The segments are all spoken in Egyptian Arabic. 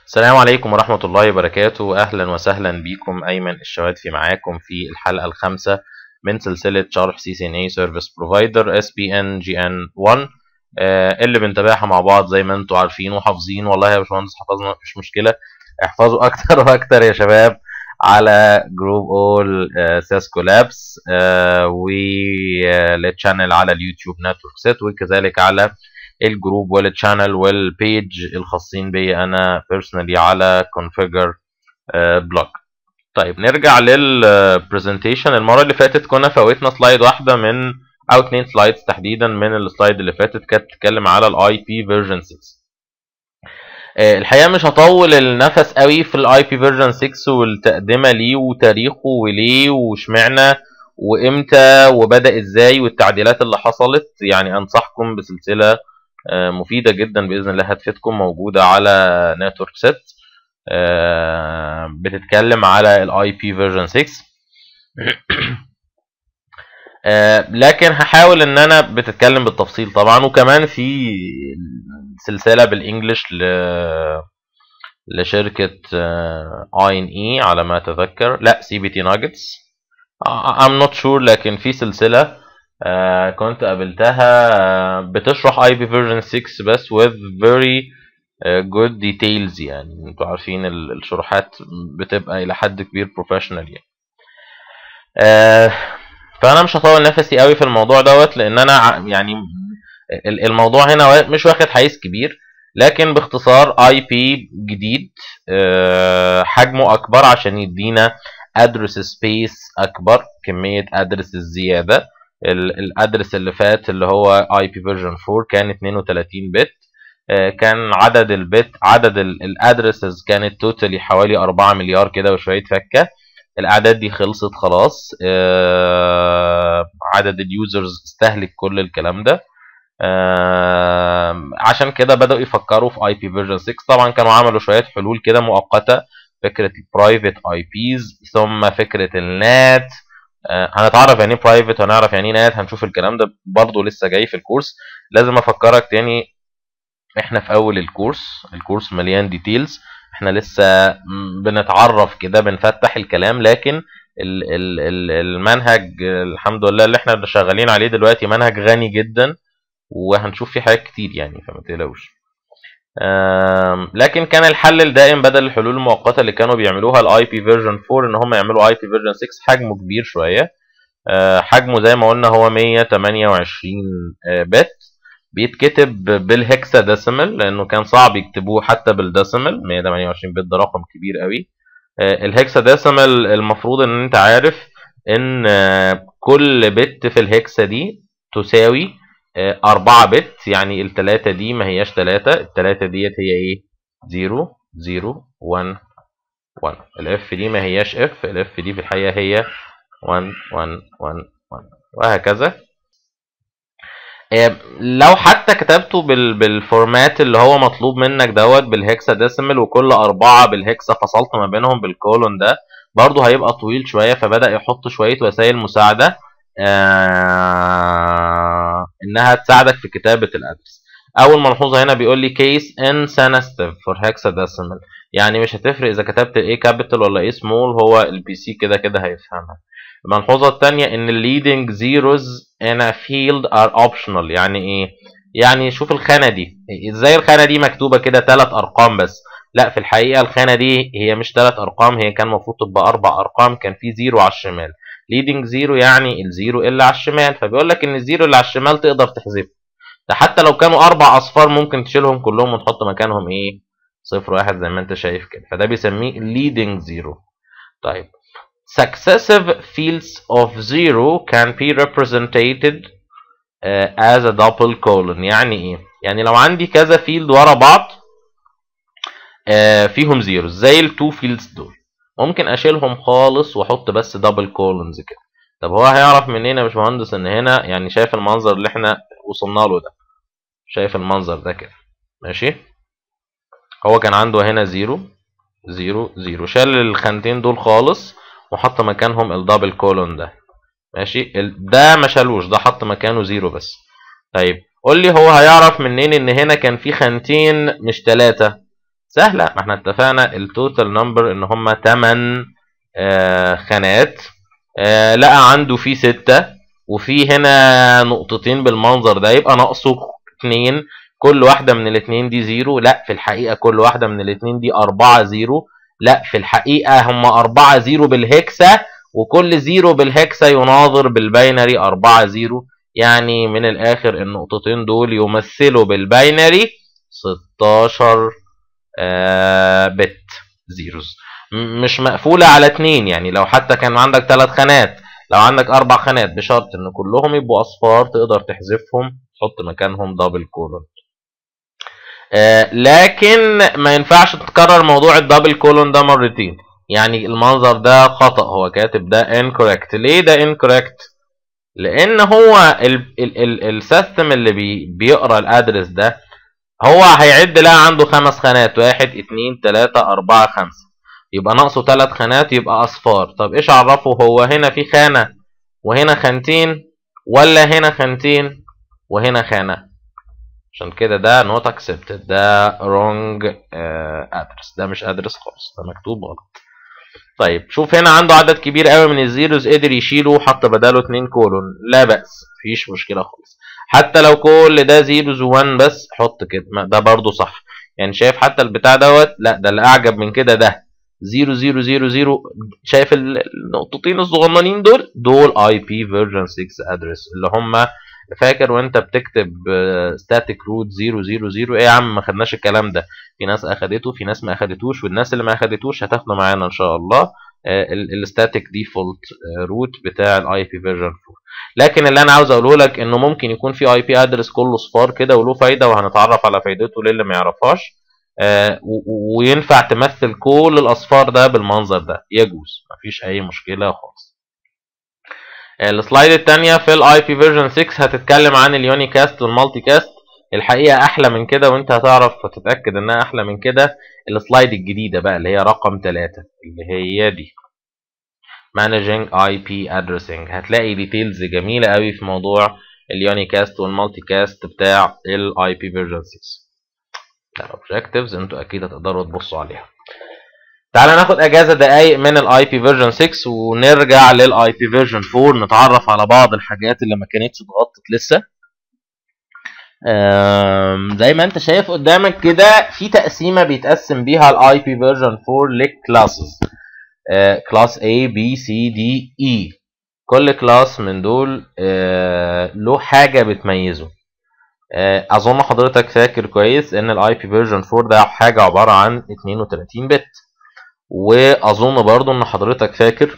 السلام عليكم ورحمة الله وبركاته أهلا وسهلا بكم أيمن الشوادفي معاكم في الحلقة الخامسة من سلسلة شرح CCNA Service Provider SPN GN1 آه، اللي بنتابعها مع بعض زي ما انتم عارفين وحافظين والله يا باشمهندس حفظنا مفيش مشكلة احفظوا أكتر وأكتر يا شباب على جروب اول سيسكو لابس والتشانل على اليوتيوب نتورك سيت وكذلك على الجروب والتشانل والبيج الخاصين بي انا بيرسونالي على configure بلوج طيب نرجع للبرزنتيشن المره اللي فاتت كنا فوتنا سلايد واحده من او اتنين سلايدز تحديدا من السلايد اللي فاتت كانت بتتكلم على الاي بي فيرجن 6 الحقيقه مش هطول النفس قوي في الاي بي فيرجن 6 والتقدمه ليه وتاريخه وليه واشمعنى وامتى وبدا ازاي والتعديلات اللي حصلت يعني انصحكم بسلسله مفيده جدا باذن الله هتفيدكم موجوده على نتورك سيت بتتكلم على الاي بي فيرجن 6 لكن هحاول ان انا بتتكلم بالتفصيل طبعا وكمان في سلسله بالانجلش ل لشركه اي ان اي على ما اتذكر لا سي بي تي ناجتس ام نوت شور لكن في سلسله آه كنت قابلتها آه بتشرح اي بي فيرجن 6 بس with very uh, good details يعني انتوا عارفين الشروحات بتبقى الى حد كبير بروفيشنال يعني آه فانا مش هطول نفسي قوي في الموضوع دوت لان انا يعني الموضوع هنا مش واخد حيز كبير لكن باختصار اي بي جديد حجمه اكبر عشان يدينا ادرس سبيس اكبر كميه ادرس زياده الادرس اللي فات اللي هو اي بي فيرجن 4 كان 32 بت كان عدد البت عدد الادرسز كانت توتالي حوالي 4 مليار كده وشويه فكه الاعداد دي خلصت خلاص عدد اليوزرز استهلك كل الكلام ده عشان كده بداوا يفكروا في اي بي فيرجن 6 طبعا كانوا عملوا شويه حلول كده مؤقته فكره البرايفت اي بيز ثم فكره النات هنتعرف يعني ايه برايفت هنعرف يعني ايه نات هنشوف الكلام ده برضه لسه جاي في الكورس لازم افكرك تاني احنا في اول الكورس الكورس مليان ديتيلز احنا لسه بنتعرف كده بنفتح الكلام لكن ال ال ال المنهج الحمد لله اللي احنا شغالين عليه دلوقتي منهج غني جدا وهنشوف فيه حاجات كتير يعني فما تقلقوش لكن كان الحل الدائم بدل الحلول المؤقته اللي كانوا بيعملوها الاي بي فيرجن 4 ان هم يعملوا اي بي فيرجن 6 حجمه كبير شويه حجمه زي ما قلنا هو 128 بت بيتكتب بالهكسا ديسيمال لانه كان صعب يكتبوه حتى بالديسيمال 128 بت ده رقم كبير قوي الهكسا ديسيمال المفروض ان انت عارف ان كل بت في الهكسا دي تساوي 4 بت يعني التلاتة دي ما هياش تلاتة التلاتة ديت هي ايه 0 0 1 1 الاف دي ما هياش اف الاف دي في الحقيقة هي 1 1 1 1 وهكذا لو حتى كتبته بال بالفورمات اللي هو مطلوب منك دوت بالهكسا ديسيمال وكل أربعة بالهكسا فصلت ما بينهم بالكولون ده برضه هيبقى طويل شوية فبدأ يحط شوية وسائل مساعدة آه انها تساعدك في كتابه الادرس اول ملحوظه هنا بيقول لي كيس insensitive for hexadecimal يعني مش هتفرق اذا كتبت ايه كابيتال ولا ايه سمول هو البي سي كده كده هيفهمها الملحوظه الثانيه ان leading zeros in a field are optional يعني ايه يعني شوف الخانه دي ازاي الخانه دي مكتوبه كده ثلاث ارقام بس لا في الحقيقه الخانه دي هي مش ثلاث ارقام هي كان المفروض تبقى اربع ارقام كان في زيرو على الشمال ليدنج زيرو يعني الزيرو اللي على الشمال فبيقول لك ان الزيرو اللي على الشمال تقدر تحذفه ده حتى لو كانوا اربع اصفار ممكن تشيلهم كلهم وتحط مكانهم ايه صفر واحد زي ما انت شايف كده فده بيسميه leading zero طيب successive fields of zero can be represented uh, as a double colon يعني ايه يعني لو عندي كذا فيلد ورا بعض uh, فيهم زيرو زي التو فيلدز دول ممكن اشيلهم خالص واحط بس دبل كولونز كده طب هو هيعرف منين يا باشمهندس ان هنا يعني شايف المنظر اللي احنا وصلنا له ده شايف المنظر ده كده ماشي هو كان عنده هنا زيرو زيرو زيرو شال الخانتين دول خالص وحط مكانهم الدبل كولون ده ماشي ده ما شالوش ده حط مكانه زيرو بس طيب قول لي هو هيعرف منين ان هنا كان في خانتين مش ثلاثة سهله ما احنا اتفقنا التوتال نمبر ان هم 8 آه خانات آه لقى عنده فيه 6 وفي هنا نقطتين بالمنظر ده يبقى ناقصه 2 كل واحده من الاثنين دي زيرو لا في الحقيقه كل واحده من الاثنين دي 4 زيرو لا في الحقيقه هم 4 زيرو بالهكسا وكل زيرو بالهكسا يناظر بالباينري 4 زيرو يعني من الاخر النقطتين دول يمثلوا بالباينري 16 آه بت زيروز مش مقفولة على اتنين يعني لو حتى كان عندك ثلاث خانات لو عندك اربع خانات بشرط ان كلهم يبقوا اصفار تقدر تحذفهم تحط مكانهم دبل كولون آه لكن ما ينفعش تكرر موضوع الدبل كولون ده مرتين يعني المنظر ده خطأ هو كاتب ده incorrect ليه ده incorrect لان هو السيستم اللي بي بيقرا الادرس ده هو هيعد لها عنده خمس خانات واحد اتنين تلاتة اربعة خمسة يبقى ناقصه تلات خانات يبقى اصفار طب ايش عرفه هو هنا في خانة وهنا خانتين ولا هنا خانتين وهنا خانة عشان كده ده نوت اكسبتد ده wrong ادرس ده مش ادرس خالص ده مكتوب غلط طيب شوف هنا عنده عدد كبير قوي من الزيروز قدر يشيله وحط بداله 2 كولون لا بأس مفيش مشكلة خالص حتى لو كل ده زيروز و1 بس حط كده ده برضو صح يعني شايف حتى البتاع دوت لا ده اللي اعجب من كده ده 0 0 0 0 شايف النقطتين الصغننين دول دول اي بي فيرجن 6 ادرس اللي هم فاكر وانت بتكتب ستاتيك روت 0 0 0 ايه يا عم ما خدناش الكلام ده في ناس اخدته في ناس ما اخدتوش والناس اللي ما اخدتوش هتاخده معانا ان شاء الله الستاتيك ديفولت روت بتاع الاي بي فيرجن 4 لكن اللي انا عاوز اقوله لك انه ممكن يكون في اي بي ادرس كله صفار كده وله فايده وهنتعرف على فايدته للي ما يعرفهاش آه وينفع تمثل كل الاصفار ده بالمنظر ده يجوز مفيش اي مشكله خالص السلايد الثانيه في الاي بي فيرجن 6 هتتكلم عن اليوني كاست والمالتي كاست الحقيقه احلى من كده وانت هتعرف وتتاكد انها احلى من كده السلايد الجديده بقى اللي هي رقم 3 اللي هي دي Managing IP Addressing هتلاقي ديتيلز جميلة قوي في موضوع اليوني كاست والمالتي كاست بتاع الاي بي فيرجن 6 الاوبجكتيفز انتوا اكيد هتقدروا تبصوا عليها تعالى ناخد اجازه دقايق من الاي بي فيرجن 6 ونرجع للاي بي فيرجن 4 نتعرف على بعض الحاجات اللي ما كانتش اتغطت لسه زي ما انت شايف قدامك كده في تقسيمه بيتقسم بيها الاي بي فيرجن 4 لكلاسز كلاس A B C D E كل كلاس من دول له حاجه بتميزه اظن حضرتك فاكر كويس ان الاي بي فيرجن 4 ده حاجه عباره عن 32 بت واظن برضو ان حضرتك فاكر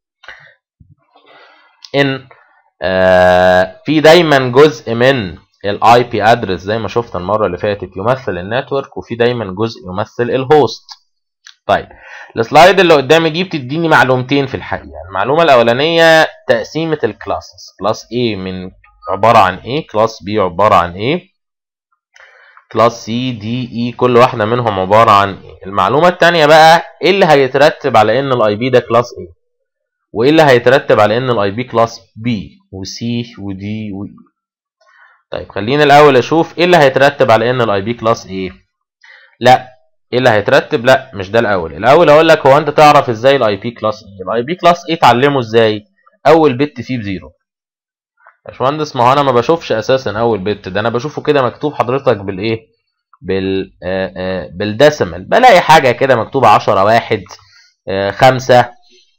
ان في دايما جزء من الاي بي ادرس زي ما شفنا المره اللي فاتت يمثل النتورك وفي دايما جزء يمثل الهوست طيب السلايد اللي قدامي دي بتديني معلومتين في الحقيقه المعلومه الاولانيه تقسيمه الكلاسز كلاس A من عباره عن ايه كلاس B عباره عن ايه كلاس C D E كل واحده منهم عباره عن ايه المعلومه الثانيه بقى ايه اللي هيترتب على ان الاي بي ده كلاس A وايه اللي هيترتب على ان الاي بي كلاس B وC وD و E طيب خلينا الاول اشوف ايه اللي هيترتب على ان الاي بي كلاس A لا ايه اللي هيترتب لا مش ده الاول الاول اقول لك هو انت تعرف ازاي الاي بي كلاس ايه الاي بي كلاس ايه اتعلمه ازاي اول بت فيه بزيرو باشمهندس ما هو انا ما بشوفش اساسا اول بت ده انا بشوفه كده مكتوب حضرتك بالايه بال آآ آآ بالديسيمال بلاقي حاجه كده مكتوبه 10 واحد 5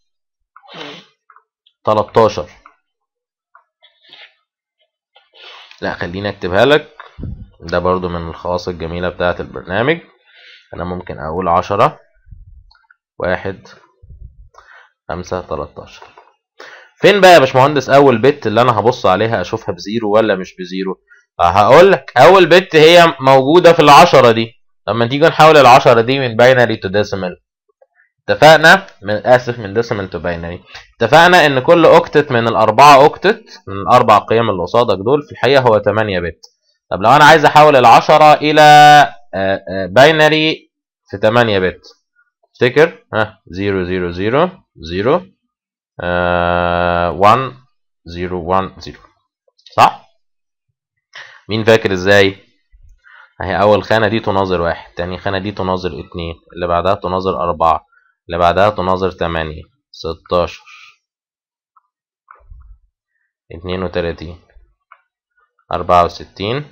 13 لا خليني اكتبها لك ده برضو من الخواص الجميله بتاعه البرنامج انا ممكن اقول عشرة واحد خمسة تلاتاشر فين بقى يا باشمهندس اول بت اللي انا هبص عليها اشوفها بزيرو ولا مش بزيرو هقول لك اول بت هي موجودة في العشرة دي لما تيجي نحول العشرة دي من باينري تو ديسيمال اتفقنا من اسف من ديسيمال تو باينري اتفقنا ان كل اوكتت من الاربعة اوكتت من الاربع قيم اللي قصادك دول في الحقيقة هو 8 بت طب لو انا عايز احول العشرة الى باينري في 8 بت افتكر ها 0 0 0 0 1 0 1 0 صح مين فاكر ازاي اهي اول خانة دي تناظر واحد تاني خانة دي تناظر اتنين اللي بعدها تناظر اربعة اللي بعدها تناظر تمانية ستاشر اتنين وتلاتين أربعة وستين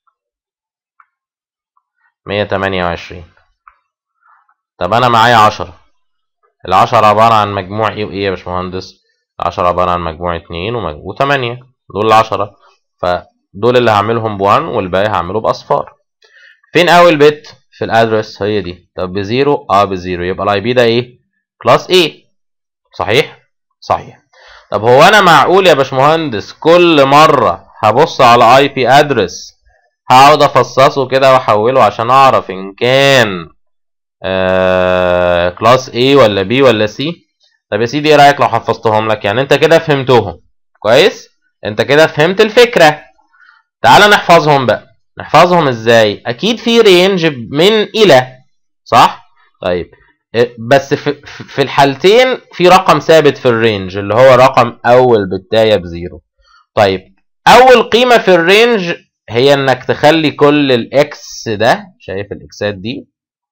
مية تمانية وعشرين طب أنا معايا عشرة العشرة عبارة عن مجموع إيه وإيه يا باشمهندس؟ العشرة عبارة عن مجموع اتنين ومجموع تمانية دول العشرة فدول اللي هعملهم بوان والباقي هعمله بأصفار فين أول بت؟ في الأدرس هي دي طب بزيرو؟ أه بزيرو يبقى الأي بي ده إيه؟ كلاس إيه صحيح؟ صحيح طب هو أنا معقول يا باشمهندس كل مرة هبص على اي بي ادرس هقعد افصصه كده واحوله عشان اعرف ان كان آه كلاس A ولا B ولا C طب يا سيدي ايه رايك لو حفظتهم لك يعني انت كده فهمتهم كويس انت كده فهمت الفكره تعال نحفظهم بقى نحفظهم ازاي اكيد في رينج من الى صح طيب بس في, في الحالتين في رقم ثابت في الرينج اللي هو رقم اول بالتايه بزيرو طيب اول قيمه في الرينج هي انك تخلي كل الاكس ده شايف الاكسات دي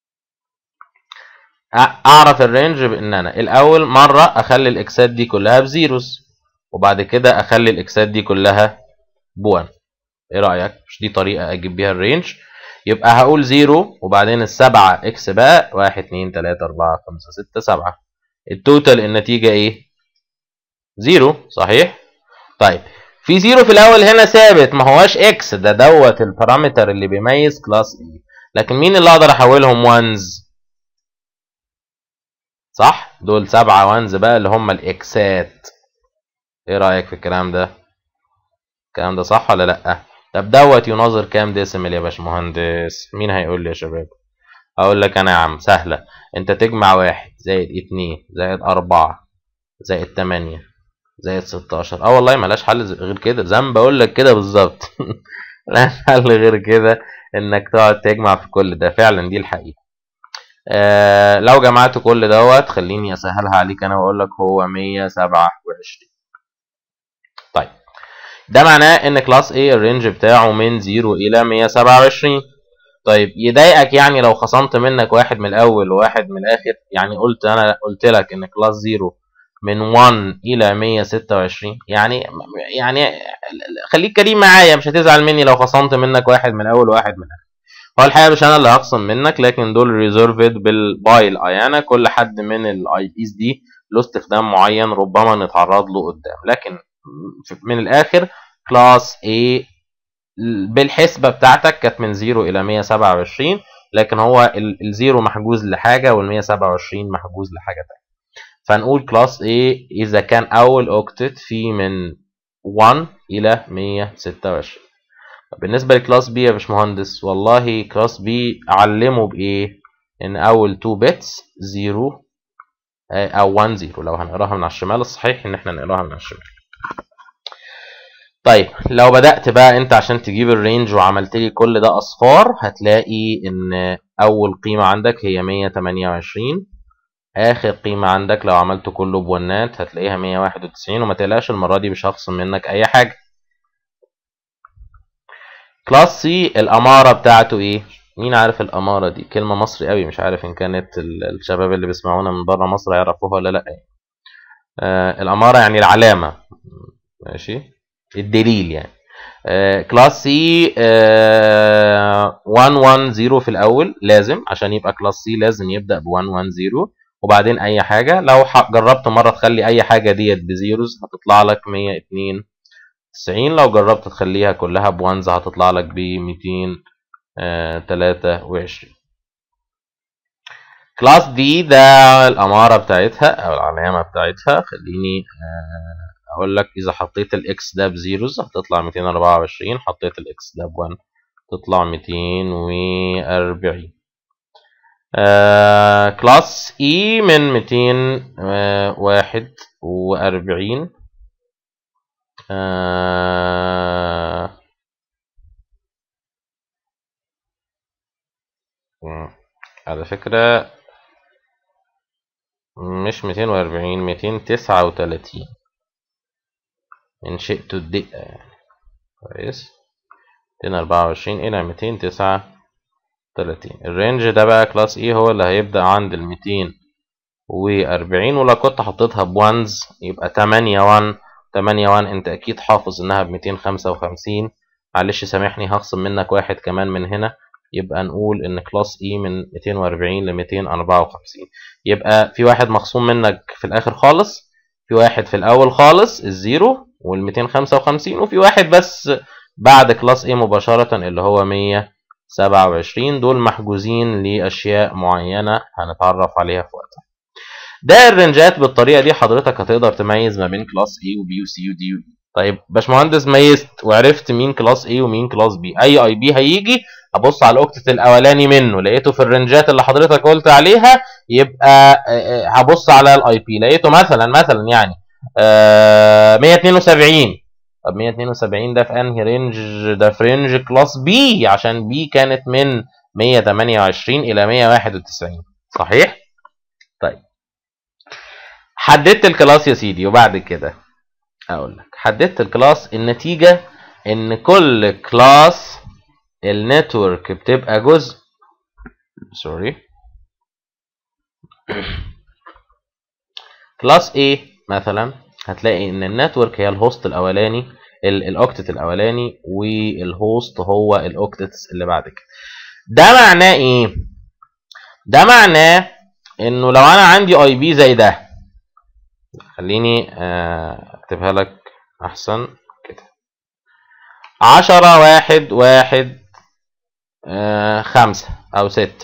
اعرف الرينج بان انا الاول مره اخلي الاكسات دي كلها بزيروز وبعد كده اخلي الاكسات دي كلها بوان ايه رايك مش دي طريقه اجيب بيها الرينج يبقى هقول زيرو وبعدين السبعة اكس بقى واحد اتنين تلاتة اربعة خمسة ستة سبعة التوتال النتيجة ايه زيرو صحيح طيب في زيرو في الاول هنا ثابت ما هواش اكس ده دوت البارامتر اللي بيميز كلاس اي لكن مين اللي اقدر احولهم وانز صح دول سبعة وانز بقى اللي هم الاكسات ايه رايك في الكلام ده الكلام ده صح ولا لا طب دوت يناظر كام ديسيمال يا باشمهندس مين هيقول لي يا شباب اقول لك انا يا عم سهله انت تجمع واحد زائد اتنين زائد اربعة زائد تمانية زائد 16 اه والله ملاش حل غير كده زي ما بقول لك كده بالظبط ملاش حل غير كده انك تقعد تجمع في كل ده فعلا دي الحقيقه آه لو جمعت كل دوت خليني اسهلها عليك انا واقول لك هو 127 طيب ده معناه ان كلاس A الرينج بتاعه من 0 الى 127 طيب يضايقك يعني لو خصمت منك واحد من الاول وواحد من الاخر يعني قلت انا قلت لك ان كلاس 0 من 1 الى 126 يعني يعني خليك كريم معايا مش هتزعل مني لو خصمت منك واحد من اول وواحد من اخر هو الحقيقه مش انا اللي هخصم منك لكن دول ريزيرفد باي الايانا كل حد من الاي بيز دي له استخدام معين ربما نتعرض له قدام لكن من الاخر كلاس A بالحسبه بتاعتك كانت من 0 الى 127 لكن هو الزيرو محجوز لحاجه وال 127 محجوز لحاجه ثانيه فنقول كلاس A إذا كان أول أوكتت فيه من 1 إلى 126 بالنسبة لكلاس B يا باشمهندس والله كلاس B أعلمه بإيه؟ إن أول 2 بيتس 0 أو 1 0 لو هنقراها من على الشمال الصحيح إن إحنا نقراها من على الشمال طيب لو بدأت بقى أنت عشان تجيب الرينج وعملت لي كل ده أصفار هتلاقي إن أول قيمة عندك هي 128 اخر قيمة عندك لو عملت كله بونات هتلاقيها 191 وما تقلقش المرة دي مش هخصم منك اي حاجة كلاس سي الامارة بتاعته ايه مين عارف الامارة دي كلمة مصري قوي مش عارف ان كانت الشباب اللي بيسمعونا من بره مصر يعرفوها ولا لا يعني. آه الامارة يعني العلامة ماشي الدليل يعني آه كلاس سي آه 110 في الاول لازم عشان يبقى كلاس سي لازم يبدا ب 110 وبعدين اي حاجه لو جربت مره تخلي اي حاجه ديت بزيروز هتطلع لك 192 لو جربت تخليها كلها بوانز هتطلع لك ب 223 كلاس دي ده الاماره بتاعتها او العلامه بتاعتها خليني اقول لك اذا حطيت الاكس ده بزيروز هتطلع 224 حطيت الاكس ده ب1 تطلع 240 آه كلاس اي من 241 آه على فكرة مش 240 239 إن شئت الدقة يعني كويس 224 إلى 209 30 الرينج ده بقى كلاس ايه هو اللي هيبدأ عند ال 240 ولو كنت حطيتها بوانز يبقى 8 1 8 1 انت اكيد حافظ انها ب 255 معلش سامحني هخصم منك واحد كمان من هنا يبقى نقول ان كلاس اي من 240 ل 254 يبقى في واحد مخصوم منك في الاخر خالص في واحد في الاول خالص الزيرو وال 255 وفي واحد بس بعد كلاس اي مباشرة اللي هو 127 دول محجوزين لاشياء معينة هنتعرف عليها في وقتها ده الرنجات بالطريقة دي حضرتك هتقدر تميز ما بين كلاس A وبي وسي ودي وبي طيب باشمهندس ميزت وعرفت مين كلاس A ومين كلاس B اي اي بي هيجي ابص على الاوكتت الاولاني منه لقيته في الرنجات اللي حضرتك قلت عليها يبقى هبص على الاي بي لقيته مثلا مثلا يعني 172 طب 172 ده في انهي رينج ده في رينج كلاس بي عشان بي كانت من 128 الى 191 صحيح طيب حددت الكلاس يا سيدي وبعد كده اقول لك حددت الكلاس النتيجه ان كل كلاس النتورك بتبقى جزء سوري كلاس A مثلا هتلاقي ان النتورك هي الهوست الاولاني الاوكتت الاولاني والهوست هو الاوكتتس اللي بعد كده ده معناه ايه ده معناه انه لو انا عندي اي بي زي ده خليني اكتبها لك احسن كده عشرة واحد واحد آه خمسة أو ستة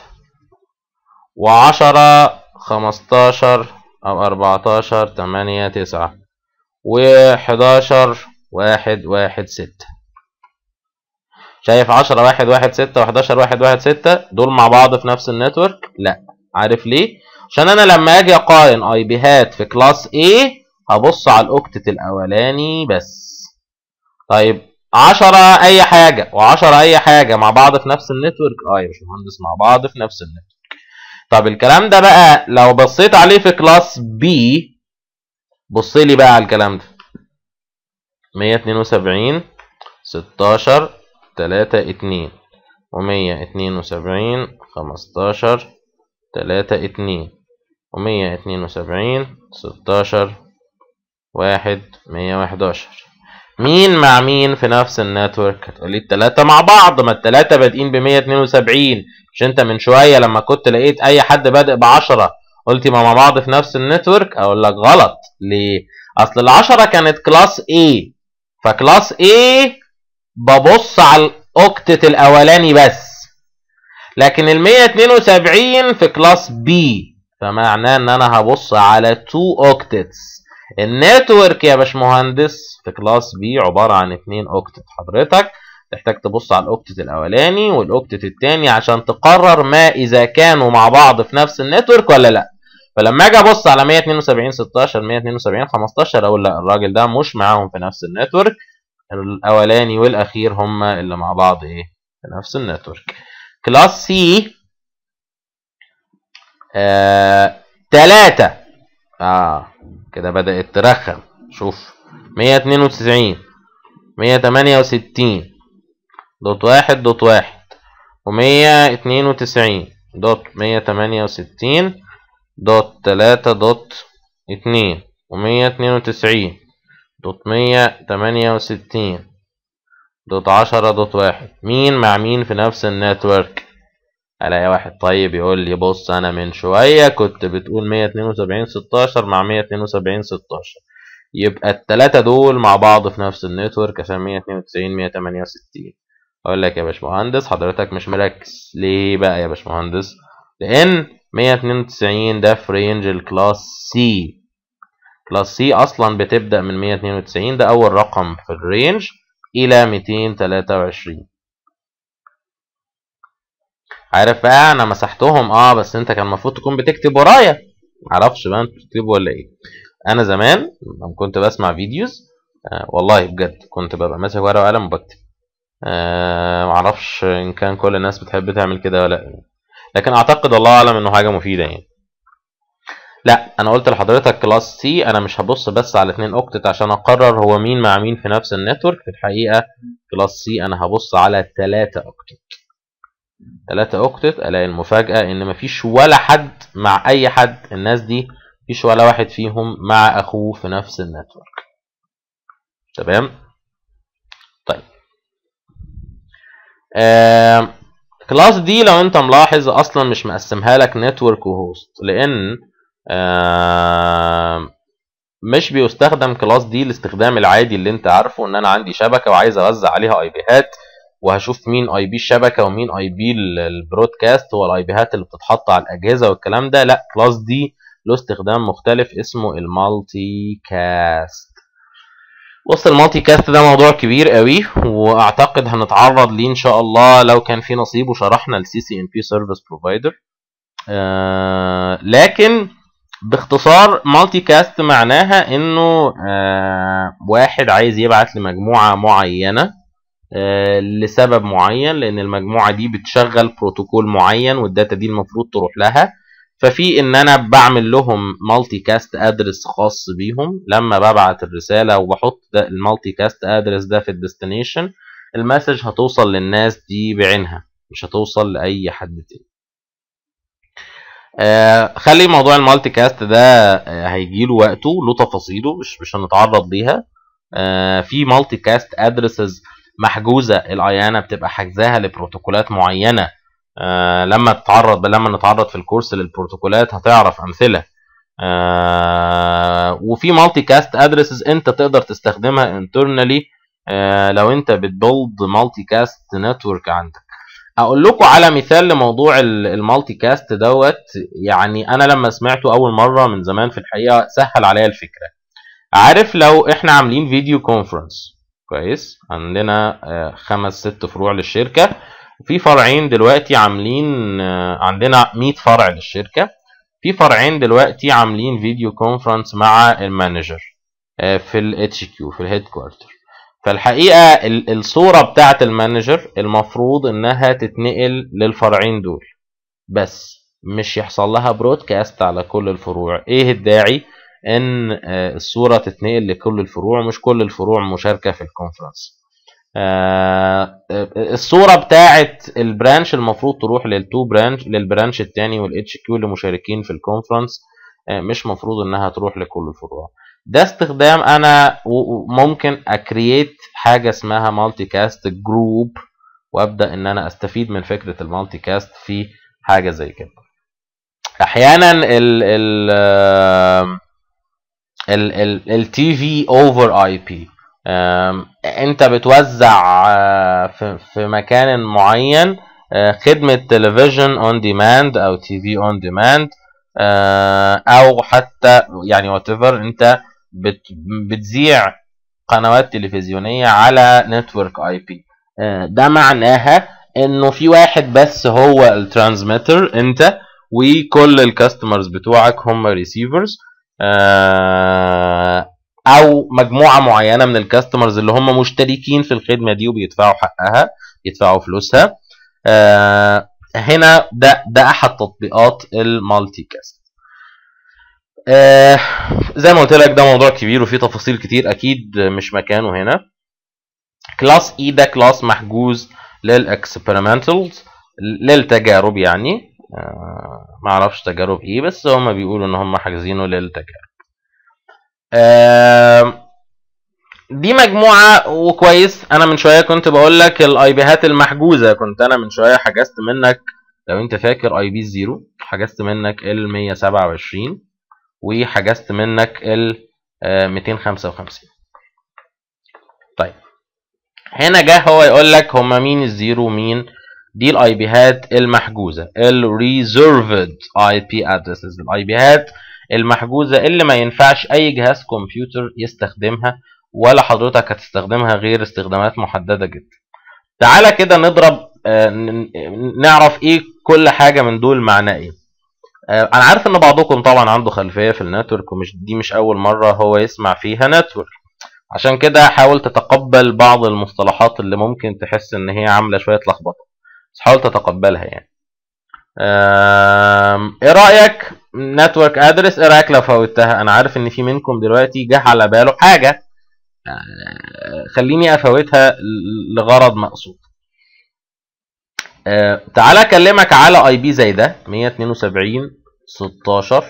وعشرة خمستاشر أو أربعتاشر تمانية تسعة وحداشر واحد واحد ستة شايف عشرة واحد واحد ستة وحداشر واحد واحد ستة دول مع بعض في نفس النتورك؟ لأ عارف ليه؟ عشان أنا لما أجي أقارن أي بيهات في كلاس A هبص على الأوكتت الأولاني بس طيب 10 اي حاجه و10 اي حاجه مع بعض في نفس النتورك اه يا باشمهندس مع بعض في نفس النتورك طب الكلام ده بقى لو بصيت عليه في كلاس بي بص لي بقى على الكلام ده 172 16 3 2 و172 15 3 2 و172 16 1 111 مين مع مين في نفس النتورك هتقولي التلاتة مع بعض ما التلاتة بادئين ب 172 مش انت من شوية لما كنت لقيت اي حد بادئ ب 10 قلتي ما مع بعض في نفس النتورك اقول لك غلط ليه اصل ال 10 كانت كلاس A فكلاس A ببص على الاوكتت الاولاني بس لكن ال 172 في كلاس B فمعناه ان انا هبص على 2 اوكتتس النتورك يا باشمهندس في كلاس بي عباره عن اتنين اوكتت حضرتك تحتاج تبص على الاوكتت الاولاني والاوكتت الثاني عشان تقرر ما اذا كانوا مع بعض في نفس النتورك ولا لا فلما اجي ابص على 172 16 172 15 اقول لا الراجل ده مش معاهم في نفس النتورك الاولاني والاخير هما اللي مع بعض ايه في نفس النتورك كلاس سي آه 3 اه كده بدأت ترخم شوف 192 168 دوت واحد دوت واحد ومية اتنين وتسعين دوت مية تمانية وستين دوت تلاتة دوت اتنين ومية اتنين وتسعين دوت مية تمانية وستين دوت عشرة دوت واحد مين مع مين في نفس النتورك الاقي واحد طيب يقول لي بص انا من شويه كنت بتقول 172 16 مع 172 16 يبقى الثلاثه دول مع بعض في نفس النتورك عشان 192 168 اقول لك يا باشمهندس حضرتك مش مركز ليه بقى يا باشمهندس لان 192 ده في رينج الكلاس سي كلاس سي اصلا بتبدا من 192 ده اول رقم في الرينج الى 223 عارف بقى انا مسحتهم اه بس انت كان المفروض تكون بتكتب ورايا معرفش بقى انت بتكتبوا ولا ايه انا زمان لما كنت بسمع فيديوز آه والله بجد كنت ببقى ماسك ورقه وقلم وبكتب آه معرفش ان كان كل الناس بتحب تعمل كده ولا لا لكن اعتقد والله اعلم انه حاجه مفيده يعني لا انا قلت لحضرتك كلاس سي انا مش هبص بس على اتنين اوكتت عشان اقرر هو مين مع مين في نفس النتورك في الحقيقه كلاس سي انا هبص على تلاتة اوكتت 3 اوكتت الاقي المفاجاه ان مفيش ولا حد مع اي حد الناس دي مفيش ولا واحد فيهم مع اخوه في نفس النتورك تمام طيب آه كلاس دي لو انت ملاحظ اصلا مش مقسمها لك نتورك وهوست لان آه مش بيستخدم كلاس دي الاستخدام العادي اللي انت عارفه ان انا عندي شبكه وعايز اوزع عليها اي بيهات وهشوف مين اي بي الشبكه ومين اي بي البرودكاست والاي بيهات اللي بتتحط على الاجهزه والكلام ده لا كلاس دي له استخدام مختلف اسمه المالتي كاست بص المالتي كاست ده موضوع كبير قوي واعتقد هنتعرض ليه ان شاء الله لو كان في نصيب وشرحنا السي سي ان بي سيرفيس بروفايدر لكن باختصار مالتي كاست معناها انه آه واحد عايز يبعت لمجموعه معينه آه لسبب معين لان المجموعه دي بتشغل بروتوكول معين والداتا دي المفروض تروح لها ففي ان انا بعمل لهم مالتي كاست ادرس خاص بيهم لما ببعت الرساله وبحط المالتي كاست ادرس ده في الديستنيشن المسج هتوصل للناس دي بعينها مش هتوصل لاي حد تاني آه خلي موضوع المالتي كاست ده آه هيجي له وقته له تفاصيله مش مش هنتعرض ليها آه في مالتي كاست ادرسز محجوزه الايانا بتبقى حاجزاها لبروتوكولات معينه آه لما تتعرض لما نتعرض في الكورس للبروتوكولات هتعرف امثله آه وفي مالتي كاست ادرسز انت تقدر تستخدمها انترنالي آه لو انت بتبولد مالتي كاست نتورك عندك اقول لكم على مثال لموضوع المالتي كاست دوت يعني انا لما سمعته اول مره من زمان في الحقيقه سهل عليا الفكره عارف لو احنا عاملين فيديو كونفرنس كويس عندنا خمس ست فروع للشركه في فرعين دلوقتي عاملين عندنا 100 فرع للشركه في فرعين دلوقتي عاملين فيديو كونفرنس مع المانجر في الاتش كيو في الهيد كوارتر فالحقيقه الصوره بتاعه المانجر المفروض انها تتنقل للفرعين دول بس مش يحصل لها برودكاست على كل الفروع ايه الداعي ان الصوره تتنقل لكل الفروع مش كل الفروع مشاركه في الكونفرنس الصوره بتاعه البرانش المفروض تروح للتو برانش للبرانش الثاني والاتش كيو اللي مشاركين في الكونفرنس مش مفروض انها تروح لكل الفروع ده استخدام انا ممكن اكرييت حاجه اسمها مالتي كاست جروب وابدا ان انا استفيد من فكره المالتي كاست في حاجه زي كده احيانا ال ال التي في اوفر اي بي انت بتوزع في, في مكان معين خدمه تلفزيون اون ديماند او تي في اون ديماند او حتى يعني وات انت بت بتذيع قنوات تلفزيونيه على نتورك اي بي ده معناها انه في واحد بس هو الترانسميتر انت وكل الكاستمرز بتوعك هم ريسيفرز او مجموعه معينه من الكاستمرز اللي هم مشتركين في الخدمه دي وبيدفعوا حقها يدفعوا فلوسها هنا ده ده احد تطبيقات المالتي كاست آه زي ما قلت لك ده موضوع كبير وفيه تفاصيل كتير اكيد مش مكانه هنا كلاس اي ده كلاس محجوز للاكسبيرمنتالز للتجارب يعني آه ما اعرفش تجارب ايه بس هم بيقولوا ان هم حاجزينه للتجارب آه دي مجموعة وكويس انا من شوية كنت بقول لك الاي بيهات المحجوزة كنت انا من شوية حجزت منك لو انت فاكر اي بي 0 حجزت منك ال 127 وحجزت منك ال 255 طيب هنا جه هو يقول لك هما مين الزيرو ومين دي الاي بيهات المحجوزه الريزيرفد اي بي ادريسز الاي بيهات المحجوزه اللي ما ينفعش اي جهاز كمبيوتر يستخدمها ولا حضرتك هتستخدمها غير استخدامات محدده جدا تعالى كده نضرب نعرف ايه كل حاجه من دول معناه ايه انا عارف ان بعضكم طبعا عنده خلفيه في النتورك ومش دي مش اول مره هو يسمع فيها نتورك عشان كده حاول تتقبل بعض المصطلحات اللي ممكن تحس ان هي عامله شويه لخبطه بس حاول تتقبلها يعني ايه رايك نتورك ادرس ايه رايك لو فوتها انا عارف ان في منكم دلوقتي جه على باله حاجه خليني افوتها لغرض مقصود آه تعالى اكلمك على اي بي زي ده 172 16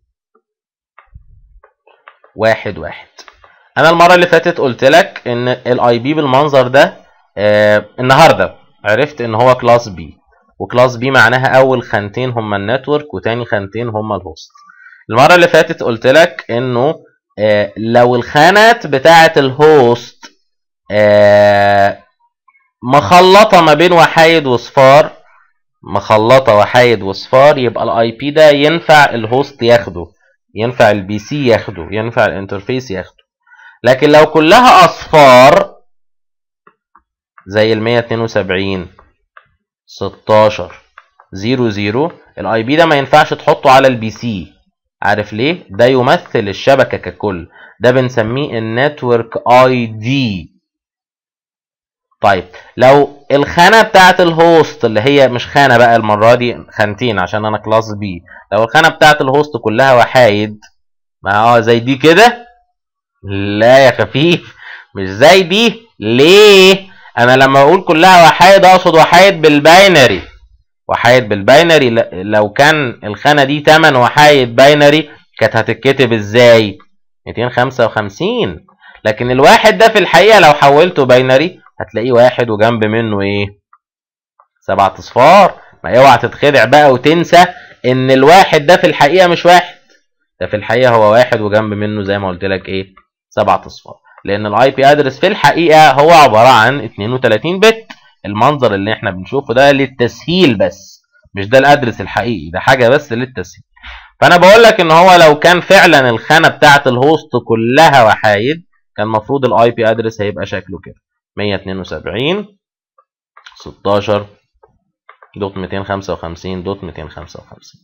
واحد واحد انا المره اللي فاتت قلت لك ان الاي بي بالمنظر ده آه النهارده عرفت ان هو كلاس بي وكلاس بي معناها اول خانتين هما النتورك وتاني خانتين هما الهوست المره اللي فاتت قلت لك انه آه لو الخانات بتاعه الهوست آه مخلطه ما بين وحايد وصفار مخلطه وحايد وصفار يبقى الاي بي ده ينفع الهوست ياخده ينفع البي سي ياخده ينفع الانترفيس ياخده لكن لو كلها اصفار زي ال 172 16 00 الاي بي ده ما ينفعش تحطه على البي سي عارف ليه ده يمثل الشبكه ككل ده بنسميه النتورك اي دي طيب لو الخانه بتاعه الهوست اللي هي مش خانه بقى المره دي خانتين عشان انا كلاس بي لو الخانه بتاعه الهوست كلها وحايد ما اه زي دي كده لا يا خفيف مش زي دي ليه انا لما اقول كلها وحايد اقصد وحايد بالباينري وحايد بالباينري لو كان الخانه دي 8 وحايد باينري كانت هتتكتب ازاي 255 لكن الواحد ده في الحقيقه لو حولته باينري هتلاقيه واحد وجنب منه ايه سبعة اصفار ما اوعى تتخدع بقى وتنسى ان الواحد ده في الحقيقه مش واحد ده في الحقيقه هو واحد وجنب منه زي ما قلت لك ايه سبعة اصفار لان الاي بي ادرس في الحقيقه هو عباره عن 32 بت المنظر اللي احنا بنشوفه ده للتسهيل بس مش ده الادرس الحقيقي ده حاجه بس للتسهيل فانا بقول لك ان هو لو كان فعلا الخانه بتاعه الهوست كلها وحايد كان المفروض الاي بي ادرس هيبقى شكله كده 172 16 دوت 255 دوت 255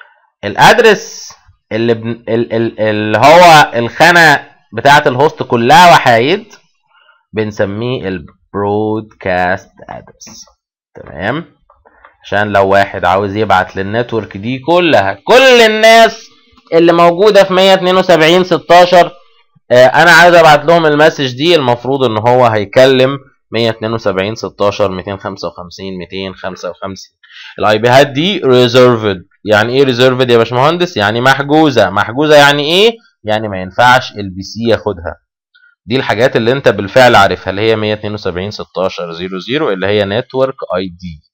الادرس اللي بن... ال... ال... اللي هو الخانه بتاعه الهوست كلها وحايد بنسميه البرودكاست ادرس تمام عشان لو واحد عاوز يبعت للنتورك دي كلها كل الناس اللي موجوده في 172 16 آه انا عايز ابعت لهم المسج دي المفروض ان هو هيكلم 172 16 255 255 الاي بيهات دي ريزيرفد يعني ايه ريزيرفد يا باشمهندس يعني محجوزه محجوزه يعني ايه يعني ما ينفعش البي سي ياخدها دي الحاجات اللي انت بالفعل عارفها اللي هي 172 16 00 اللي هي نتورك اي دي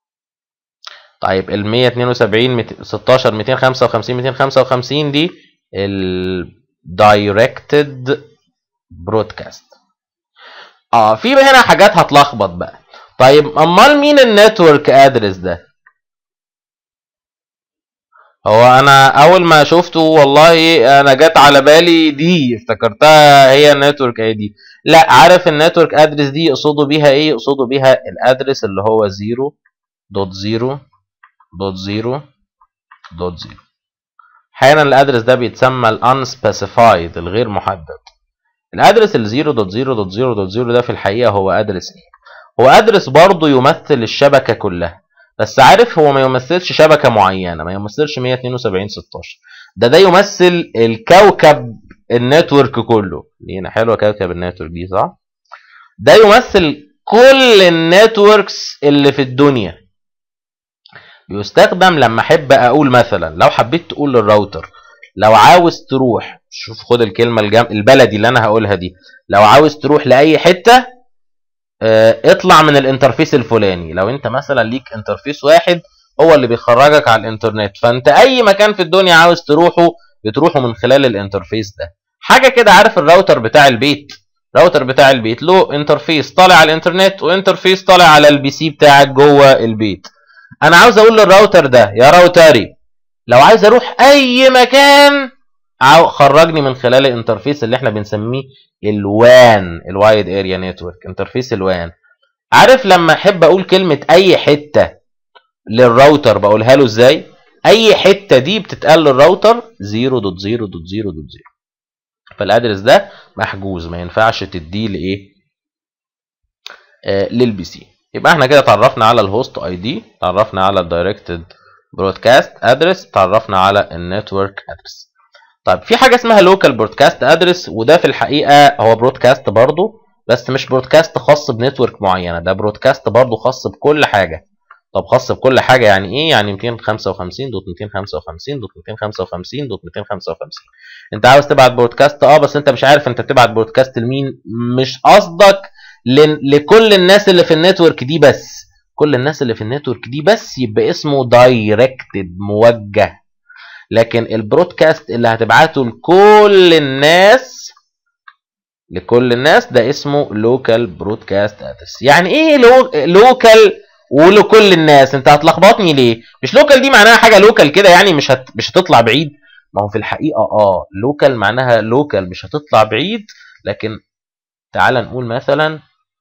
طيب ال 172 16 255 255 دي الدايركتد برودكاست اه في هنا حاجات هتلخبط بقى طيب امال مين النتورك ادرس ده هو انا اول ما شفته والله انا جت على بالي دي افتكرتها هي النتورك اي دي لا عارف النتورك ادرس دي يقصدوا بيها ايه يقصدوا بيها الادرس اللي هو 0 دوت 0 دوت 0 دوت 0 احيانا الادرس ده بيتسمى الانسبيسيفايد الغير محدد الادرس ال 0.0.0.0 ده في الحقيقه هو ادرس ايه هو ادرس برضه يمثل الشبكه كلها بس عارف هو ما يمثلش شبكه معينه ما يمثلش 172 16 ده ده يمثل الكوكب النتورك كله لينا حلوه كوكب النتورك دي صح ده يمثل كل النتوركس اللي في الدنيا بيستخدم لما احب اقول مثلا لو حبيت تقول للراوتر لو عاوز تروح شوف خد الكلمه الجم... البلدي اللي انا هقولها دي لو عاوز تروح لاي حته اه اطلع من الانترفيس الفلاني لو انت مثلا ليك انترفيس واحد هو اللي بيخرجك على الانترنت فانت اي مكان في الدنيا عاوز تروحه بتروحه من خلال الانترفيس ده حاجه كده عارف الراوتر بتاع البيت الراوتر بتاع البيت له انترفيس طالع على الانترنت وانترفيس طالع على البي سي بتاعك جوه البيت انا عاوز اقول للراوتر ده يا راوتري لو عايز اروح اي مكان خرجني من خلال الانترفيس اللي احنا بنسميه الوان الوايد اريا نتورك انترفيس الوان عارف لما احب اقول كلمه اي حته للراوتر بقولها له ازاي اي حته دي بتتقال للراوتر 0.0.0.0 فالادرس ده محجوز ما ينفعش تديه لايه آه للبي سي يبقى احنا كده اتعرفنا على الهوست اي دي اتعرفنا على الدايركتد برودكاست ادرس اتعرفنا على النتورك ادرس طيب في حاجه اسمها لوكال برودكاست ادرس وده في الحقيقه هو برودكاست برضه بس مش برودكاست خاص بنتورك معينه ده برودكاست برضه خاص بكل حاجه طب خاص بكل حاجه يعني ايه يعني 255 دوت 255 دوت 255 دوت 255 انت عاوز تبعت بودكاست اه بس انت مش عارف انت بتبعت بودكاست لمين مش قصدك ل- لكل الناس اللي في النتورك دي بس كل الناس اللي في النتورك دي بس يبقى اسمه دايركتد موجه لكن البرودكاست اللي هتبعته لكل الناس لكل الناس ده اسمه لوكال برودكاست ادرس يعني ايه لوكال ولكل الناس انت هتلخبطني ليه مش لوكال دي معناها حاجه لوكال كده يعني مش هت... مش هتطلع بعيد ما هو في الحقيقه اه لوكال معناها لوكال مش هتطلع بعيد لكن تعال نقول مثلا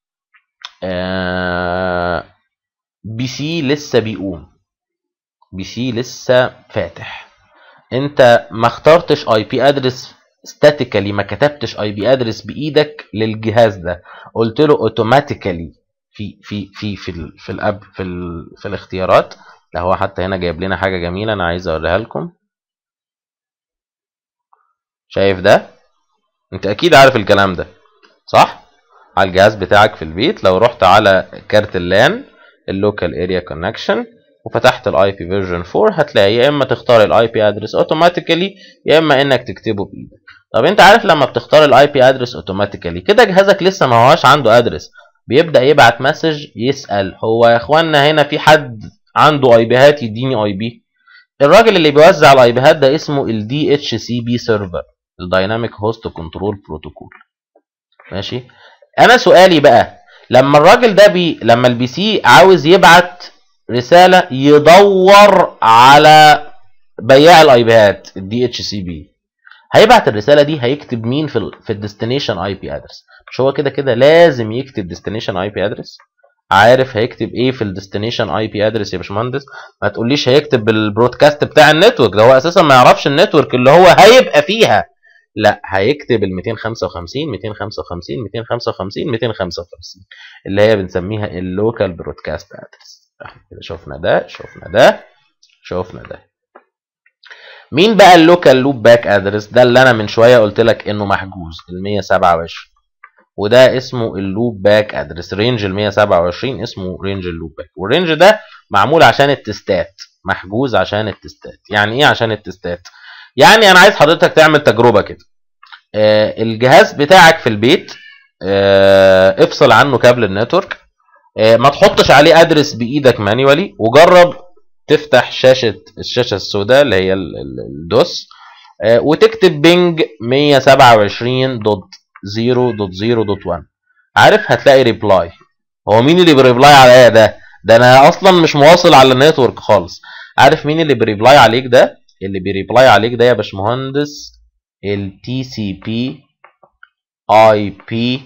آه بي سي لسه بيقوم بي سي لسه فاتح انت ما اخترتش اي بي ادرس ستاتيكالي ما كتبتش اي بي ادرس بايدك للجهاز ده قلت له اوتوماتيكالي في في في في ال في الاب في ال في الاختيارات ده هو حتى هنا جايب لنا حاجه جميله انا عايز اوريها لكم شايف ده انت اكيد عارف الكلام ده صح على الجهاز بتاعك في البيت لو رحت على كارت اللان اللوكال اريا كونكشن وفتحت الاي بي فيرجن 4 هتلاقي يا اما تختار الاي بي ادرس اوتوماتيكالي يا اما انك تكتبه بايدك طب انت عارف لما بتختار الاي بي ادرس اوتوماتيكالي كده جهازك لسه ما هواش عنده ادرس بيبدا يبعت مسج يسال هو يا اخوانا هنا في حد عنده اي بيهات يديني اي بي الراجل اللي بيوزع الاي بيهات ده اسمه الدي اتش سي بي سيرفر الدايناميك هوست كنترول بروتوكول ماشي انا سؤالي بقى لما الراجل ده بي لما البي سي عاوز يبعت رساله يدور على بياع الاي بيهات الدي اتش سي بي هيبعت الرساله دي هيكتب مين في ال في الديستنيشن اي بي ادرس مش هو كده كده لازم يكتب ديستنيشن اي بي ادرس عارف هيكتب ايه في الديستنيشن اي بي ادرس يا باشمهندس ما تقوليش هيكتب بالبرودكاست بتاع النتورك ده هو اساسا ما يعرفش النتورك اللي هو هيبقى فيها لا هيكتب ال 255 255 255 255 اللي هي بنسميها اللوكال برودكاست ادرس كده شفنا ده شفنا ده شفنا ده مين بقى اللوكال لوب باك ادرس ده اللي انا من شويه قلت لك انه محجوز ال 127 وده اسمه اللوب باك ادرس رينج ال 127 اسمه رينج اللوب باك والرينج ده معمول عشان التستات محجوز عشان التستات يعني ايه عشان التستات يعني انا عايز حضرتك تعمل تجربه كده آه الجهاز بتاعك في البيت آه افصل عنه كابل النتورك آه ما تحطش عليه ادرس بايدك مانيوالي وجرب تفتح شاشه الشاشه السوداء اللي هي الدوس آه وتكتب بينج 127.0.0.1 عارف هتلاقي ريبلاي هو مين اللي بيريبلاي عليا ده ده انا اصلا مش مواصل على النتورك خالص عارف مين اللي بيريبلاي عليك ده اللي بيريبلاي عليك ده يا باشمهندس التي سي بي اي بي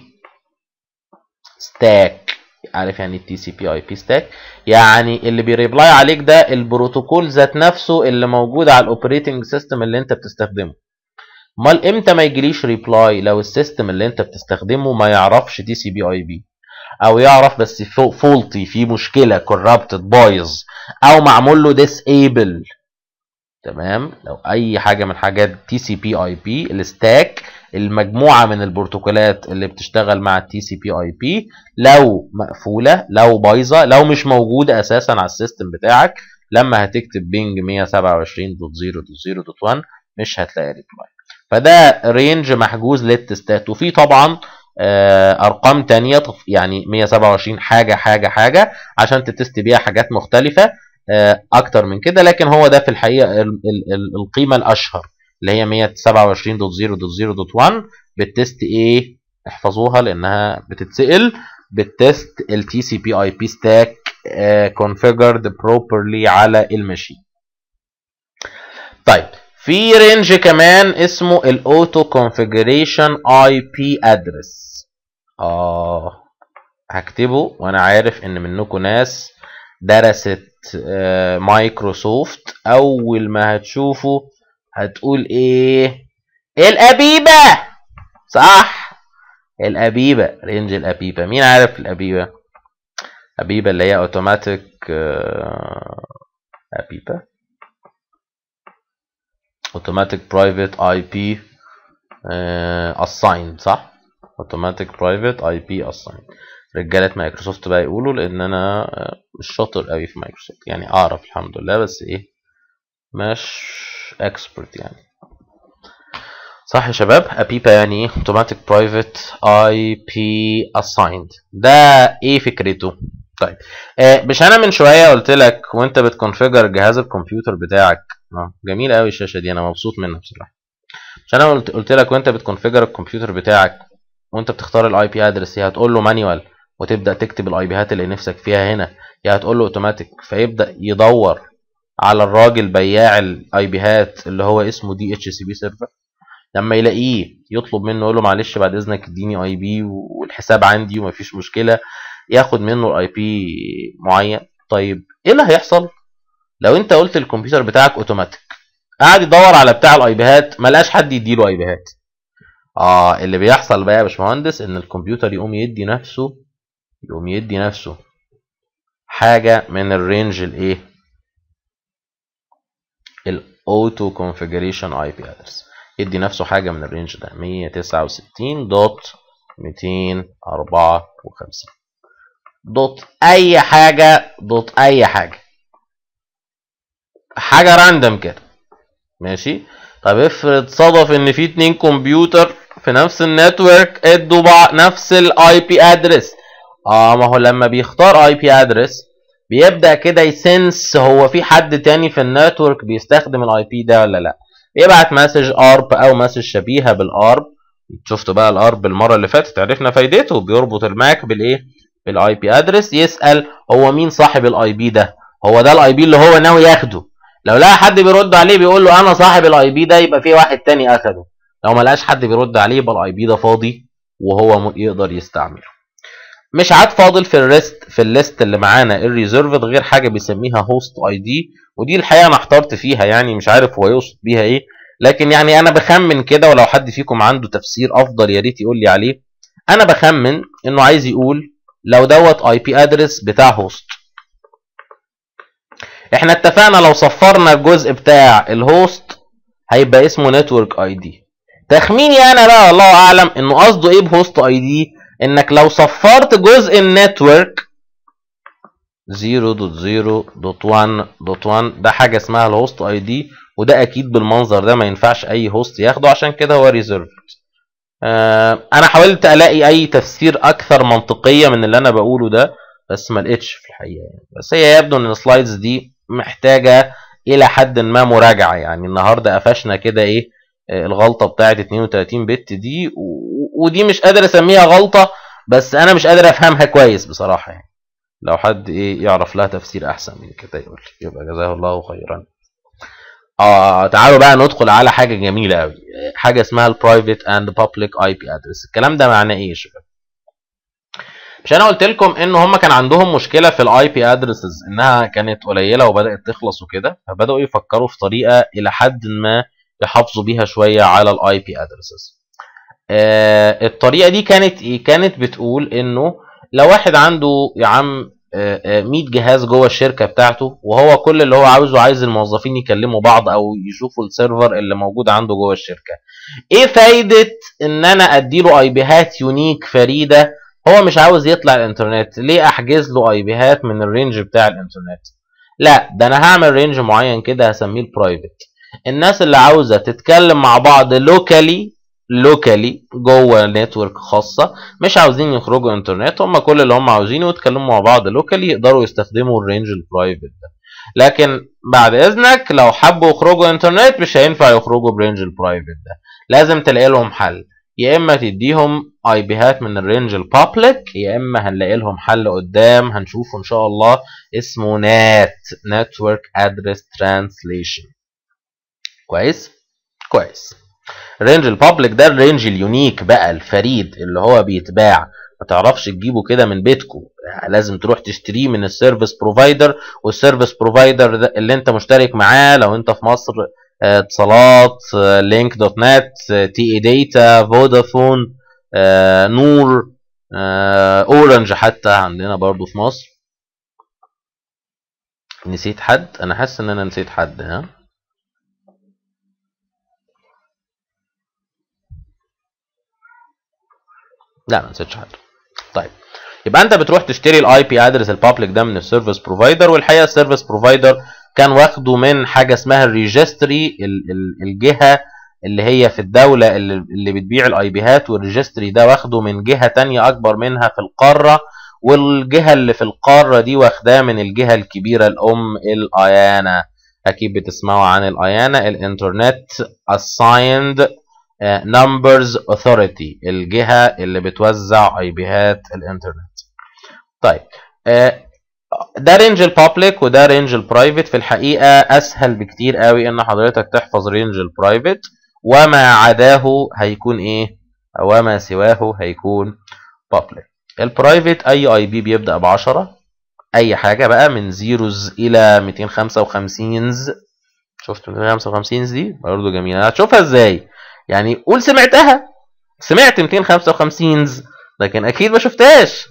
ستاك عارف يعني التي سي بي اي بي ستاك يعني اللي بيريبلاي عليك ده البروتوكول ذات نفسه اللي موجود على الاوبريتنج سيستم اللي انت بتستخدمه امال امتى ما يجيليش ريبلاي لو السيستم اللي انت بتستخدمه ما يعرفش تي سي بي اي بي او يعرف بس فولتي في مشكله كورابتد بايظ او معمول له ديسيبل تمام لو اي حاجه من حاجات تي سي بي اي بي الستاك المجموعه من البروتوكولات اللي بتشتغل مع التي سي بي اي بي لو مقفوله لو بايظه لو مش موجوده اساسا على السيستم بتاعك لما هتكتب بينج 127.0.0.1 مش هتلاقي ريبلاي فده رينج محجوز للتستات وفي طبعا ارقام تانية يعني 127 حاجه حاجه حاجه عشان تتست بيها حاجات مختلفه اكتر من كده لكن هو ده في الحقيقه القيمه الاشهر اللي هي 127.0.0.1 بتست ايه احفظوها لانها بتتسال بتست التي سي بي اي بي ستاك configured properly على الماشين طيب في رينج كمان اسمه الاوتو كونفيجريشن اي بي ادرس اه هكتبه وانا عارف ان منكم ناس درست آه مايكروسوفت اول ما هتشوفه هتقول ايه الابيبه صح الابيبه رينج الابيبه مين عارف الابيبه ابيبه اللي هي اوتوماتيك آه ابيبه اوتوماتيك برايفت اي بي اساين صح اوتوماتيك برايفت اي بي اساين رجاله مايكروسوفت بقى يقولوا لان انا آه، مش شاطر قوي في مايكروسوفت يعني اعرف الحمد لله بس ايه مش اكسبرت يعني صح يا شباب ابيبا يعني ايه اوتوماتيك برايفت اي بي اسايند ده ايه فكرته طيب آه مش انا من شويه قلت لك وانت بتكونفيجر جهاز الكمبيوتر بتاعك آه جميل قوي الشاشه دي انا مبسوط منها بصراحه مش انا قلت قلت لك وانت بتكونفيجر الكمبيوتر بتاعك وانت بتختار الاي بي ادرس يا هتقول له مانيوال وتبدا تكتب الاي بيهات اللي نفسك فيها هنا يا هتقول له اوتوماتيك فيبدا يدور على الراجل بياع الاي بيهات اللي هو اسمه دي اتش سي بي سيرفر لما يلاقيه يطلب منه يقول له معلش بعد اذنك اديني اي بي والحساب عندي ومفيش مشكله ياخد منه الاي بي معين طيب ايه اللي هيحصل لو انت قلت الكمبيوتر بتاعك اوتوماتيك قاعد يدور على بتاع الاي بيهات ما لقاش حد يديله اي بيهات اه اللي بيحصل بقى يا باشمهندس ان الكمبيوتر يقوم يدي نفسه يقوم يدي نفسه حاجه من الرينج الايه الاوتو كونفيجريشن اي بي ادرس يدي نفسه حاجه من الرينج ده 169 دوت 254 دوت اي حاجه دوت اي حاجه حاجه راندم كده ماشي طب افرض صدف ان في اتنين كمبيوتر في نفس النتورك ادوا بعض نفس الاي بي ادرس اه ما هو لما بيختار اي بي ادرس بيبدا كده يسنس هو في حد تاني في النتورك بيستخدم الاي بي ده ولا لا يبعت مسج ارب او مسج شبيهه بالارب شفتوا بقى الارب المره اللي فاتت عرفنا فايدته بيربط الماك بالايه بالاي بي ادرس يسال هو مين صاحب الاي بي ده هو ده الاي بي اللي هو ناوي ياخده لو لقى حد بيرد عليه بيقول له انا صاحب الاي بي ده يبقى في واحد تاني اخده لو ما لقاش حد بيرد عليه يبقى الاي بي ده فاضي وهو م- يقدر يستعمله مش عاد فاضل في الريست في الليست اللي معانا الريزيرفد غير حاجه بيسميها هوست اي دي ودي الحقيقه انا احترت فيها يعني مش عارف هو يقصد بيها ايه لكن يعني انا بخمن كده ولو حد فيكم عنده تفسير افضل يا ريت يقول لي عليه انا بخمن انه عايز يقول لو دوت اي بي ادرس بتاع هوست احنا اتفقنا لو صفرنا الجزء بتاع الهوست هيبقى اسمه نتورك اي دي تخميني انا بقى الله اعلم انه قصده ايه بهوست اي دي انك لو صفرت جزء النتورك 0.0.1.1 ده حاجه اسمها الهوست اي دي وده اكيد بالمنظر ده ما ينفعش اي هوست ياخده عشان كده هو ريزيرفد آه انا حاولت الاقي اي تفسير اكثر منطقيه من اللي انا بقوله ده بس ما لقيتش في الحقيقه يعني بس هي يبدو ان السلايدز دي محتاجه الى حد ما مراجعه يعني النهارده قفشنا كده ايه آه، الغلطه بتاعه 32 بت دي و- ودي مش قادر اسميها غلطه بس انا مش قادر افهمها كويس بصراحه يعني لو حد ايه يعرف لها تفسير احسن من كده يقول لي يبقى جزاه الله خيرا اه تعالوا بقى ندخل على حاجه جميله قوي حاجه اسمها البرايفت اند بابليك اي بي ادرس الكلام ده معناه ايه يا شباب مش انا قلت لكم ان هم كان عندهم مشكله في الاي بي ادرسز انها كانت قليله وبدات تخلص وكده فبداوا يفكروا في طريقه الى حد ما يحافظوا بيها شويه على الاي بي ادرسز آه الطريقه دي كانت ايه كانت بتقول انه لو واحد عنده يا عم آه، آه، 100 جهاز جوه الشركه بتاعته وهو كل اللي هو عاوزه عايز الموظفين يكلموا بعض او يشوفوا السيرفر اللي موجود عنده جوه الشركه ايه فايده ان انا اديله اي بيهات يونيك فريده هو مش عاوز يطلع الانترنت ليه احجز له اي بيهات من الرينج بتاع الانترنت لا ده انا هعمل رينج معين كده هسميه البرايفت الناس اللي عاوزه تتكلم مع بعض لوكالي لوكالي جوه نتورك خاصه مش عاوزين يخرجوا انترنت هم كل اللي هم عاوزينه يتكلموا مع بعض لوكالي يقدروا يستخدموا الرينج البرايفت ده لكن بعد اذنك لو حبوا يخرجوا انترنت مش هينفع يخرجوا برينج البرايفت ده لازم تلاقي لهم حل يا اما تديهم اي بيهات من الرينج البابليك يا اما هنلاقي لهم حل قدام هنشوفه ان شاء الله اسمه نات نتورك ادرس ترانسليشن كويس كويس الرينج البابليك ده الرينج اليونيك بقى الفريد اللي هو بيتباع ما تعرفش تجيبه كده من بيتكم لازم تروح تشتريه من السيرفيس بروفايدر والسيرفيس بروفايدر ده اللي انت مشترك معاه لو انت في مصر آه، اتصالات لينك دوت نت تي اي داتا فودافون آه، نور آه، اورنج حتى عندنا برضو في مصر نسيت حد انا حاسس ان انا نسيت حد ها لا ما نسيتش حاجه طيب يبقى انت بتروح تشتري الاي بي ادرس البابليك ده من السيرفيس بروفايدر والحقيقه السيرفيس بروفايدر كان واخده من حاجه اسمها الريجستري الجهه اللي هي في الدوله اللي, اللي بتبيع الاي بيهات والريجستري ده واخده من جهه تانية اكبر منها في القاره والجهه اللي في القاره دي واخداه من الجهه الكبيره الام الايانا اكيد بتسمعوا عن الايانا الانترنت assigned نمبرز اوثوريتي الجهه اللي بتوزع اي بيهات الانترنت طيب ده رينج البابليك وده رينج البرايفت في الحقيقه اسهل بكتير قوي ان حضرتك تحفظ رينج البرايفت وما عداه هيكون ايه وما سواه هيكون بابليك البرايفت اي اي بي بيبدا ب 10 اي حاجه بقى من زيروز الى 255 شفت 255 دي برضه جميله هتشوفها ازاي يعني قول سمعتها سمعت 255 لكن اكيد ما شفتهاش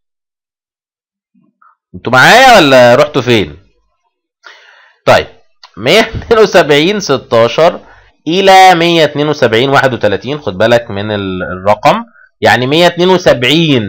انتوا معايا ولا رحتوا فين طيب 172 16 الى 172 31 خد بالك من الرقم يعني 172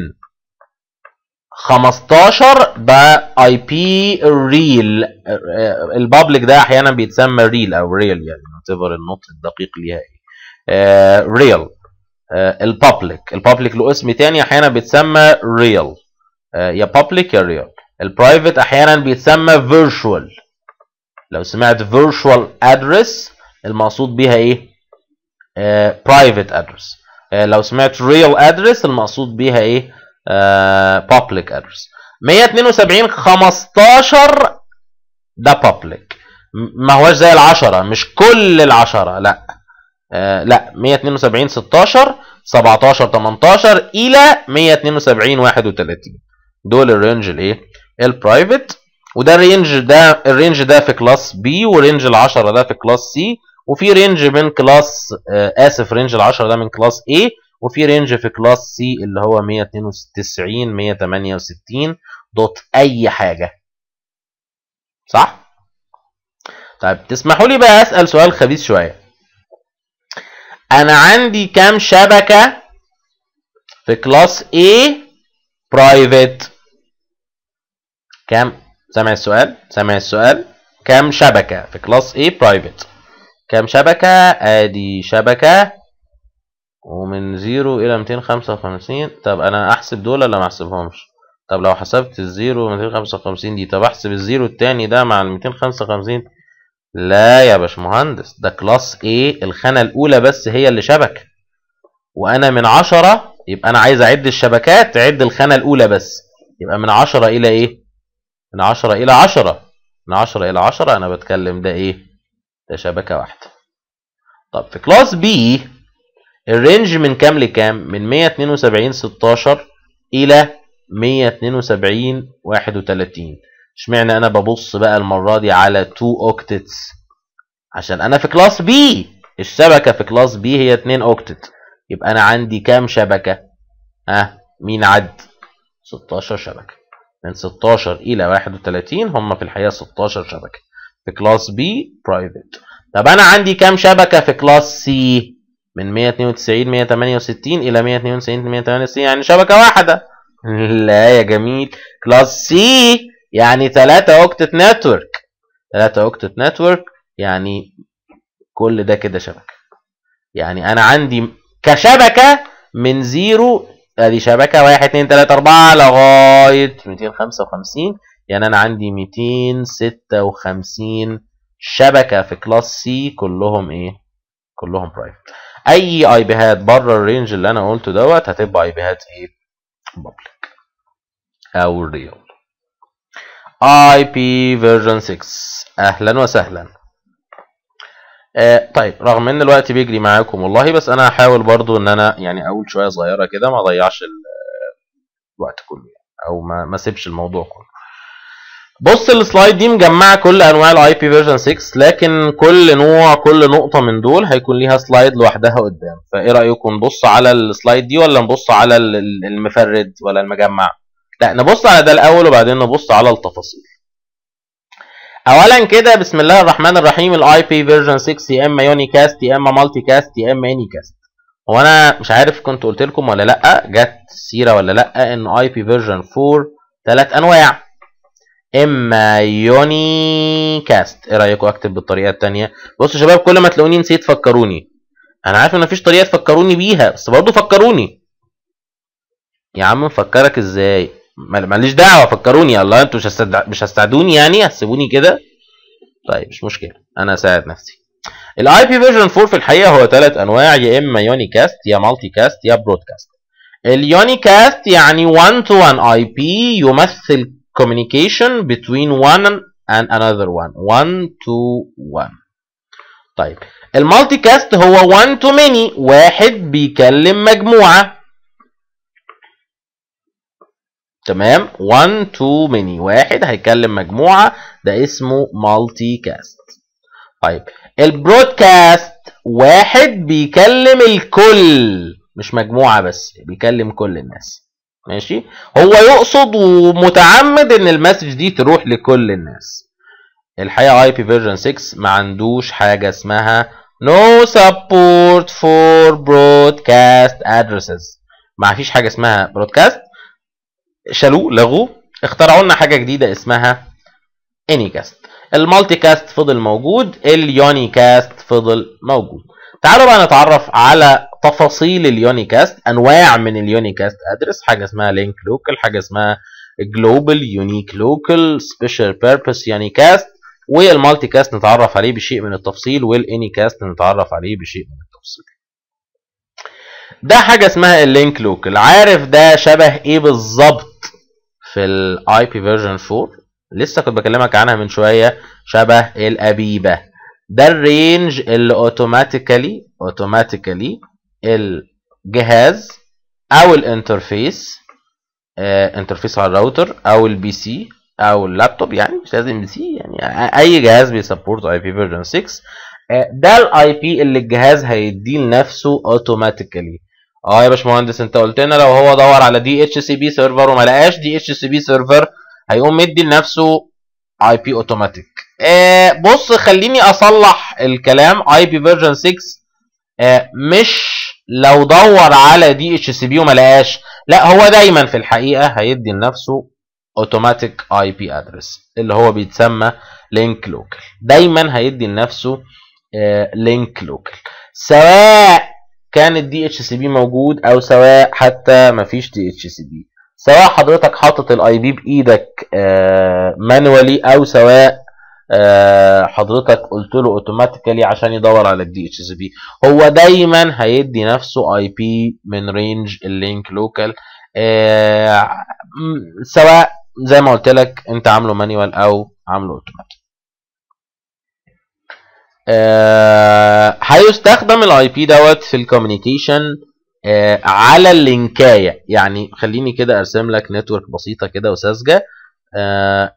15 ده اي بي ريل البابليك ده احيانا بيتسمى ريل او ريل يعني نعتبر النطق الدقيق ليها ايه ريل البابليك البابليك له اسم تاني احيانا بيتسمى ريل يا بابليك يا ريل البرايفت احيانا بيتسمى فيرتشوال لو سمعت فيرتشوال ادرس المقصود بيها ايه برايفت ادرس لو سمعت ريل ادرس المقصود بيها ايه بابليك ادرس 172 15 ده بابليك ما هوش زي العشرة مش كل العشرة لا آه لا 172 16 17 18 الى 172 31 دول الرينج الايه البرايفت وده الرينج ده الرينج ده في كلاس بي ورينج ال10 ده في كلاس سي وفي رينج من كلاس آه اسف رينج ال10 ده من كلاس A وفي رينج في كلاس سي اللي هو 192 168 دوت اي حاجه صح طيب تسمحوا لي بقى اسال سؤال خبيث شويه انا عندي كام شبكه في كلاس A برايفت كام سامع السؤال سامع السؤال كام شبكه في كلاس A برايفت كام شبكه ادي شبكه ومن 0 الى 255 طب انا احسب دول ولا ما احسبهمش طب لو حسبت الزيرو 255 دي طب احسب الزيرو التاني ده مع ال 255 لا يا باشمهندس ده كلاس A الخانة الأولى بس هي اللي شبكة وأنا من 10 يبقى أنا عايز أعد الشبكات تعد الخانة الأولى بس يبقى من 10 إلى إيه؟ من 10 إلى 10 من 10 إلى 10 أنا بتكلم ده إيه؟ ده شبكة واحدة طب في كلاس B الرينج من كام لكام؟ من 172 16 إلى 172 31 اشمعنى انا ببص بقى المره دي على 2 اوكتتس عشان انا في كلاس بي الشبكه في كلاس بي هي 2 اوكتت يبقى انا عندي كام شبكه ها أه مين عد 16 شبكه من 16 الى 31 هم في الحقيقه 16 شبكه في كلاس بي برايفت طب انا عندي كام شبكه في كلاس سي من 192 168 الى 192 168 يعني شبكه واحده لا يا جميل كلاس سي يعني 3 اوكتت نتورك 3 اوكتت نتورك يعني كل ده كده شبكه يعني انا عندي كشبكه من زيرو ادي شبكه 1 2 3 4 لغايه 255 يعني انا عندي 256 شبكه في كلاس سي كلهم ايه كلهم برايفت اي اي بيهات بره الرينج اللي انا قلته دوت هتبقى اي بيهات ايه بابليك او ريال اي بي فيرجن 6 اهلا وسهلا آه طيب رغم ان الوقت بيجري معاكم والله بس انا هحاول برضو ان انا يعني اقول شويه صغيره كده ما اضيعش الوقت كله يعني او ما ما اسيبش الموضوع كله بص السلايد دي مجمعه كل انواع الاي بي فيرجن 6 لكن كل نوع كل نقطه من دول هيكون ليها سلايد لوحدها قدام فايه رايكم نبص على السلايد دي ولا نبص على المفرد ولا المجمع لا نبص على ده الاول وبعدين نبص على التفاصيل اولا كده بسم الله الرحمن الرحيم الاي بي فيرجن 6 يا اما يوني كاست يا اما مالتي كاست يا اما اني كاست هو انا مش عارف كنت قلت لكم ولا لا جت سيره ولا لا ان اي بي فيرجن 4 ثلاث انواع اما يوني كاست ايه رايكم اكتب بالطريقه الثانيه بصوا يا شباب كل ما تلاقوني نسيت فكروني انا عارف ان مفيش طريقه تفكروني بيها بس برضه فكروني يا عم نفكرك ازاي مال- ماليش دعوه فكروني الله انتوا مش هستدع... مش هتساعدوني يعني هتسيبوني كده طيب مش مشكله انا هساعد نفسي الاي بي فيرجن 4 في الحقيقه هو ثلاث انواع يا اما يوني كاست يا مالتي كاست يا برودكاست اليوني كاست يعني 1 to 1 اي بي يمثل communication between one and another one 1 to 1 طيب المالتي كاست هو 1 to many واحد بيكلم مجموعه تمام 1 to many واحد هيكلم مجموعه ده اسمه مالتي كاست طيب البرودكاست واحد بيكلم الكل مش مجموعه بس بيكلم كل الناس ماشي هو يقصد ومتعمد ان المسج دي تروح لكل الناس الحقيقه اي بي فيرجن 6 ما عندوش حاجه اسمها no support for broadcast addresses ما فيش حاجه اسمها برودكاست شالوه لغوه اخترعوا لنا حاجه جديده اسمها اني كاست المالتي كاست فضل موجود اليوني كاست فضل موجود تعالوا بقى نتعرف على تفاصيل اليوني كاست انواع من اليوني كاست ادرس حاجه اسمها لينك لوكال حاجه اسمها جلوبال يونيك لوكال سبيشال بيربس يوني كاست والمالتي كاست نتعرف عليه بشيء من التفصيل والاني كاست نتعرف عليه بشيء من التفصيل ده حاجه اسمها اللينك لوكال عارف ده شبه ايه بالظبط في الاي بي فيرجن 4 لسه كنت بكلمك عنها من شويه شبه الابيبه ده الرينج اللي اوتوماتيكالي اوتوماتيكالي الجهاز او الانترفيس آه انترفيس على الراوتر او البي سي او اللابتوب يعني مش لازم بي سي يعني اي جهاز بيسبورت اي بي فيرجن 6 آه ده الاي بي اللي الجهاز هيديه لنفسه اوتوماتيكالي اه يا باشمهندس انت قلت لنا لو هو دور على دي اتش سي بي سيرفر وما لقاش دي اتش سي بي سيرفر هيقوم مدي لنفسه اي بي اوتوماتيك آه بص خليني اصلح الكلام اي بي فيرجن 6 آه مش لو دور على دي اتش سي بي وما لقاش لا هو دايما في الحقيقه هيدي لنفسه اوتوماتيك اي بي ادرس اللي هو بيتسمى لينك لوكال دايما هيدي لنفسه لينك لوكال سواء كان الدي اتش سي بي موجود او سواء حتى مفيش دي اتش سي بي سواء حضرتك حاطط الاي بي بايدك مانوالي او سواء آه حضرتك قلت له اوتوماتيكالي عشان يدور على الدي اتش سي بي هو دايما هيدي نفسه اي بي من رينج اللينك لوكال آه سواء زي ما قلت لك انت عامله مانوال او عامله اوتوماتيك آه هيستخدم الاي بي دوت في الكوميونيكيشن آه على اللينكايه يعني خليني كده ارسم لك نتورك بسيطه كده وساذجه آه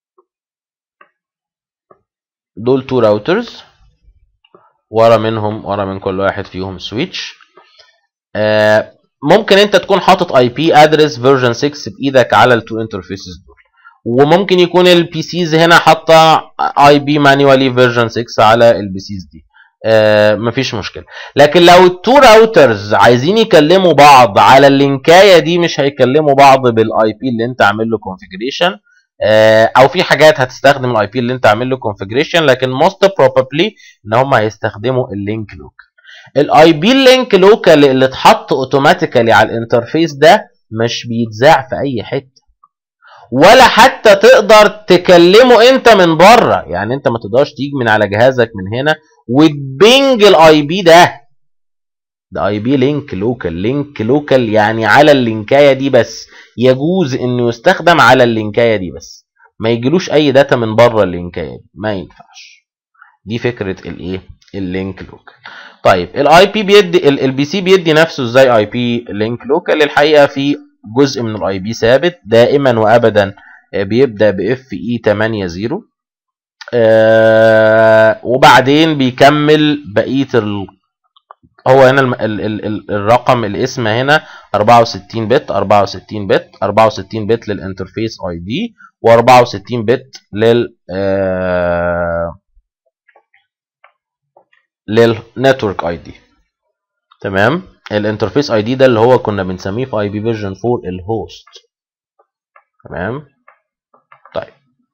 دول تو راوترز ورا منهم ورا من كل واحد فيهم سويتش آه ممكن انت تكون حاطط اي بي ادرس فيرجن 6 بايدك على التو انترفيسز دول وممكن يكون البي سيز هنا حاطه اي بي مانيوالي فيرجن 6 على البي سيز دي آه مفيش مشكله لكن لو التو راوترز عايزين يكلموا بعض على اللينكايه دي مش هيكلموا بعض بالاي بي اللي انت عامل له كونفيجريشن آه او في حاجات هتستخدم الاي بي اللي انت عامل له كونفيجريشن لكن موست بروبابلي ان هم هيستخدموا اللينك لوكال الاي بي اللينك لوكال اللي اتحط اوتوماتيكالي على الانترفيس ده مش بيتذاع في اي حته ولا حتى تقدر تكلمه انت من بره يعني انت ما تقدرش تيجي من على جهازك من هنا وتبنج الاي بي ده ده اي بي لينك لوكال لينك لوكال يعني على اللينكايه دي بس يجوز انه يستخدم على اللينكايه دي بس ما يجيلوش اي داتا من بره اللينكايه دي ما ينفعش دي فكره الايه اللينك لوكال طيب الاي بي بيدي البي سي بيدي نفسه ازاي اي بي لينك لوكال الحقيقه في جزء من الاي بي ثابت دائما وابدا بيبدا باف اي 8 0 آه وبعدين بيكمل بقيه ال... هو هنا ال... ال... ال... الرقم الاسم هنا 64 بت 64 بت 64 بت للانترفيس اي دي و64 بت لل آه للنتورك اي دي تمام الانترفيس اي دي ده اللي هو كنا بنسميه في اي بي فيرجن 4 الهوست تمام طيب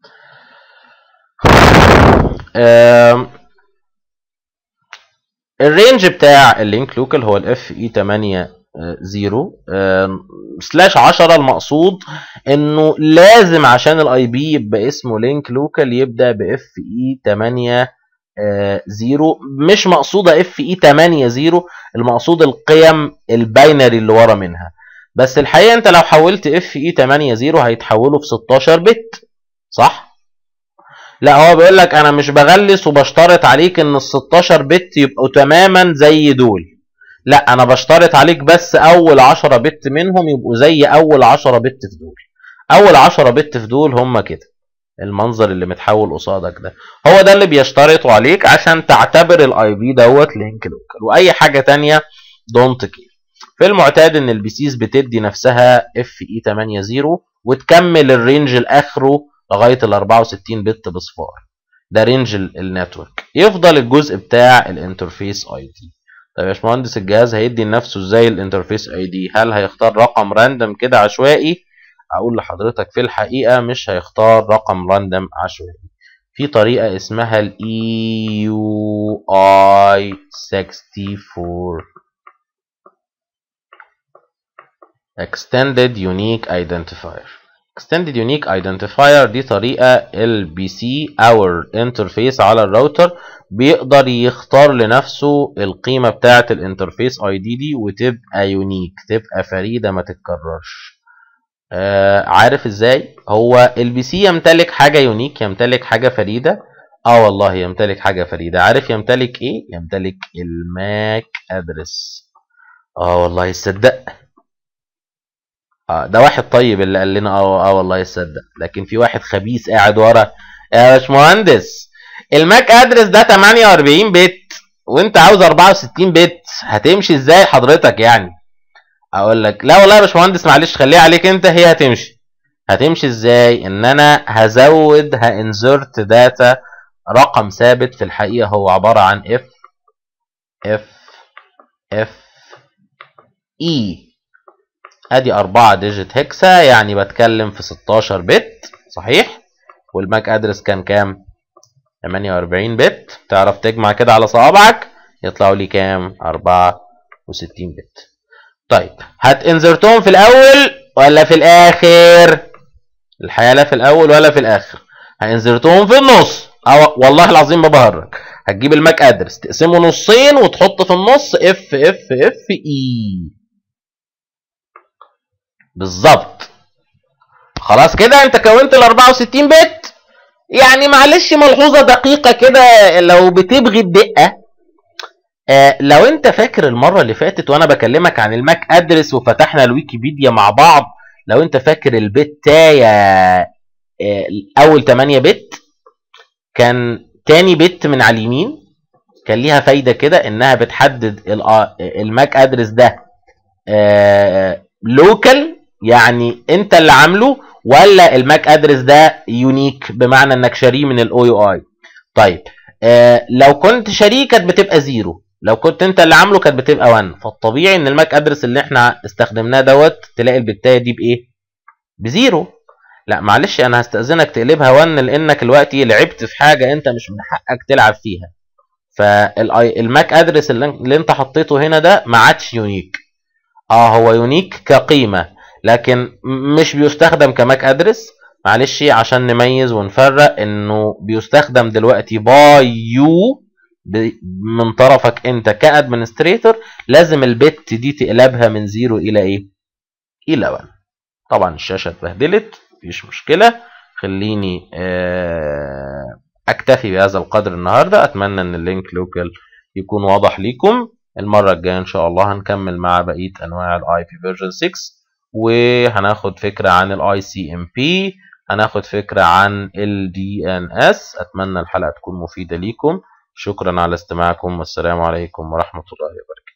آم، الرينج بتاع اللينك لوكال هو الاف اي 8 0 سلاش 10 المقصود انه لازم عشان الاي بي يبقى اسمه لينك لوكال يبدا باف اي 8 0 مش مقصوده اف اي 8 0 المقصود القيم الباينري اللي ورا منها بس الحقيقه انت لو حولت اف اي 8 0 هيتحولوا في 16 بت صح لا هو بيقول لك انا مش بغلس وبشترط عليك ان ال 16 بت يبقوا تماما زي دول لا انا بشترط عليك بس اول 10 بت منهم يبقوا زي اول 10 بت في دول اول 10 بت في دول هم كده المنظر اللي متحول قصادك ده هو ده اللي بيشترطوا عليك عشان تعتبر الاي بي دوت لينك لوكال واي حاجه تانية دونت كير في المعتاد ان البيسيز بتدي نفسها اف اي 8 0 وتكمل الرينج الاخره لغايه ال 64 بت بصفار ده رينج ال- النتورك يفضل الجزء بتاع الانترفيس اي دي طيب يا باشمهندس الجهاز هيدي لنفسه ازاي الانترفيس اي دي هل هيختار رقم راندم كده عشوائي اقول لحضرتك في الحقيقه مش هيختار رقم راندم عشوائي في طريقه اسمها الاي يو اي 64 extended unique identifier extended unique identifier دي طريقة البي سي او الانترفيس على الراوتر بيقدر يختار لنفسه القيمة بتاعة الانترفيس اي دي دي وتبقى يونيك تبقى فريدة ما تتكررش آه عارف ازاي هو البي سي يمتلك حاجة يونيك يمتلك حاجة فريدة اه والله يمتلك حاجة فريدة عارف يمتلك ايه يمتلك الماك ادرس اه والله تصدق اه ده واحد طيب اللي قال لنا اه اه والله يصدق لكن في واحد خبيث قاعد ورا يا باشمهندس الماك ادرس ده 48 بت وانت عاوز 64 بت هتمشي ازاي حضرتك يعني اقول لك لا والله يا باشمهندس معلش خليها عليك انت هي هتمشي هتمشي ازاي ان انا هزود هانزرت داتا رقم ثابت في الحقيقه هو عباره عن اف اف اف اي ادي 4 ديجيت هكسا يعني بتكلم في 16 بت صحيح والماك ادرس كان كام 48 بت تعرف تجمع كده على صوابعك يطلعوا لي كام 64 بت طيب هتنزرتهم في الاول ولا في الاخر الحقيقه لا في الاول ولا في الاخر هانزرتهم في النص أو والله العظيم ما بهرج هتجيب الماك ادرس تقسمه نصين وتحط في النص اف اف اف اي بالظبط خلاص كده انت كونت ال 64 بت يعني معلش ملحوظه دقيقه كده لو بتبغي الدقه آه لو انت فاكر المره اللي فاتت وانا بكلمك عن الماك ادرس وفتحنا الويكيبيديا مع بعض لو انت فاكر البتايه آه اول 8 بت كان تاني بت من على اليمين كان ليها فايده كده انها بتحدد الماك ادرس ده لوكال يعني انت اللي عامله ولا الماك ادرس ده يونيك بمعنى انك شاريه من الاو يو اي طيب آه لو كنت شاريه كانت بتبقى زيرو لو كنت انت اللي عامله كانت بتبقى 1 فالطبيعي ان الماك ادرس اللي احنا استخدمناه دوت تلاقي البتايه دي بايه بزيرو لا معلش انا هستاذنك تقلبها 1 لانك دلوقتي لعبت في حاجه انت مش من حقك تلعب فيها فالماك ادرس اللي انت حطيته هنا ده ما عادش يونيك اه هو يونيك كقيمه لكن مش بيستخدم كماك ادرس معلش عشان نميز ونفرق انه بيستخدم دلوقتي باي يو من طرفك انت كادمنستريتور لازم البت دي تقلبها من زيرو الى ايه الى 1 طبعا الشاشه اتبهدلت مفيش مشكله خليني اكتفي بهذا القدر النهارده اتمنى ان اللينك لوكال يكون واضح ليكم المره الجايه ان شاء الله هنكمل مع بقيه انواع الاي بي فيرجن 6 وهناخد فكره عن الاي سي ام بي هناخد فكره عن ال دي ان اس اتمنى الحلقه تكون مفيده ليكم شكرا على استماعكم والسلام عليكم ورحمه الله وبركاته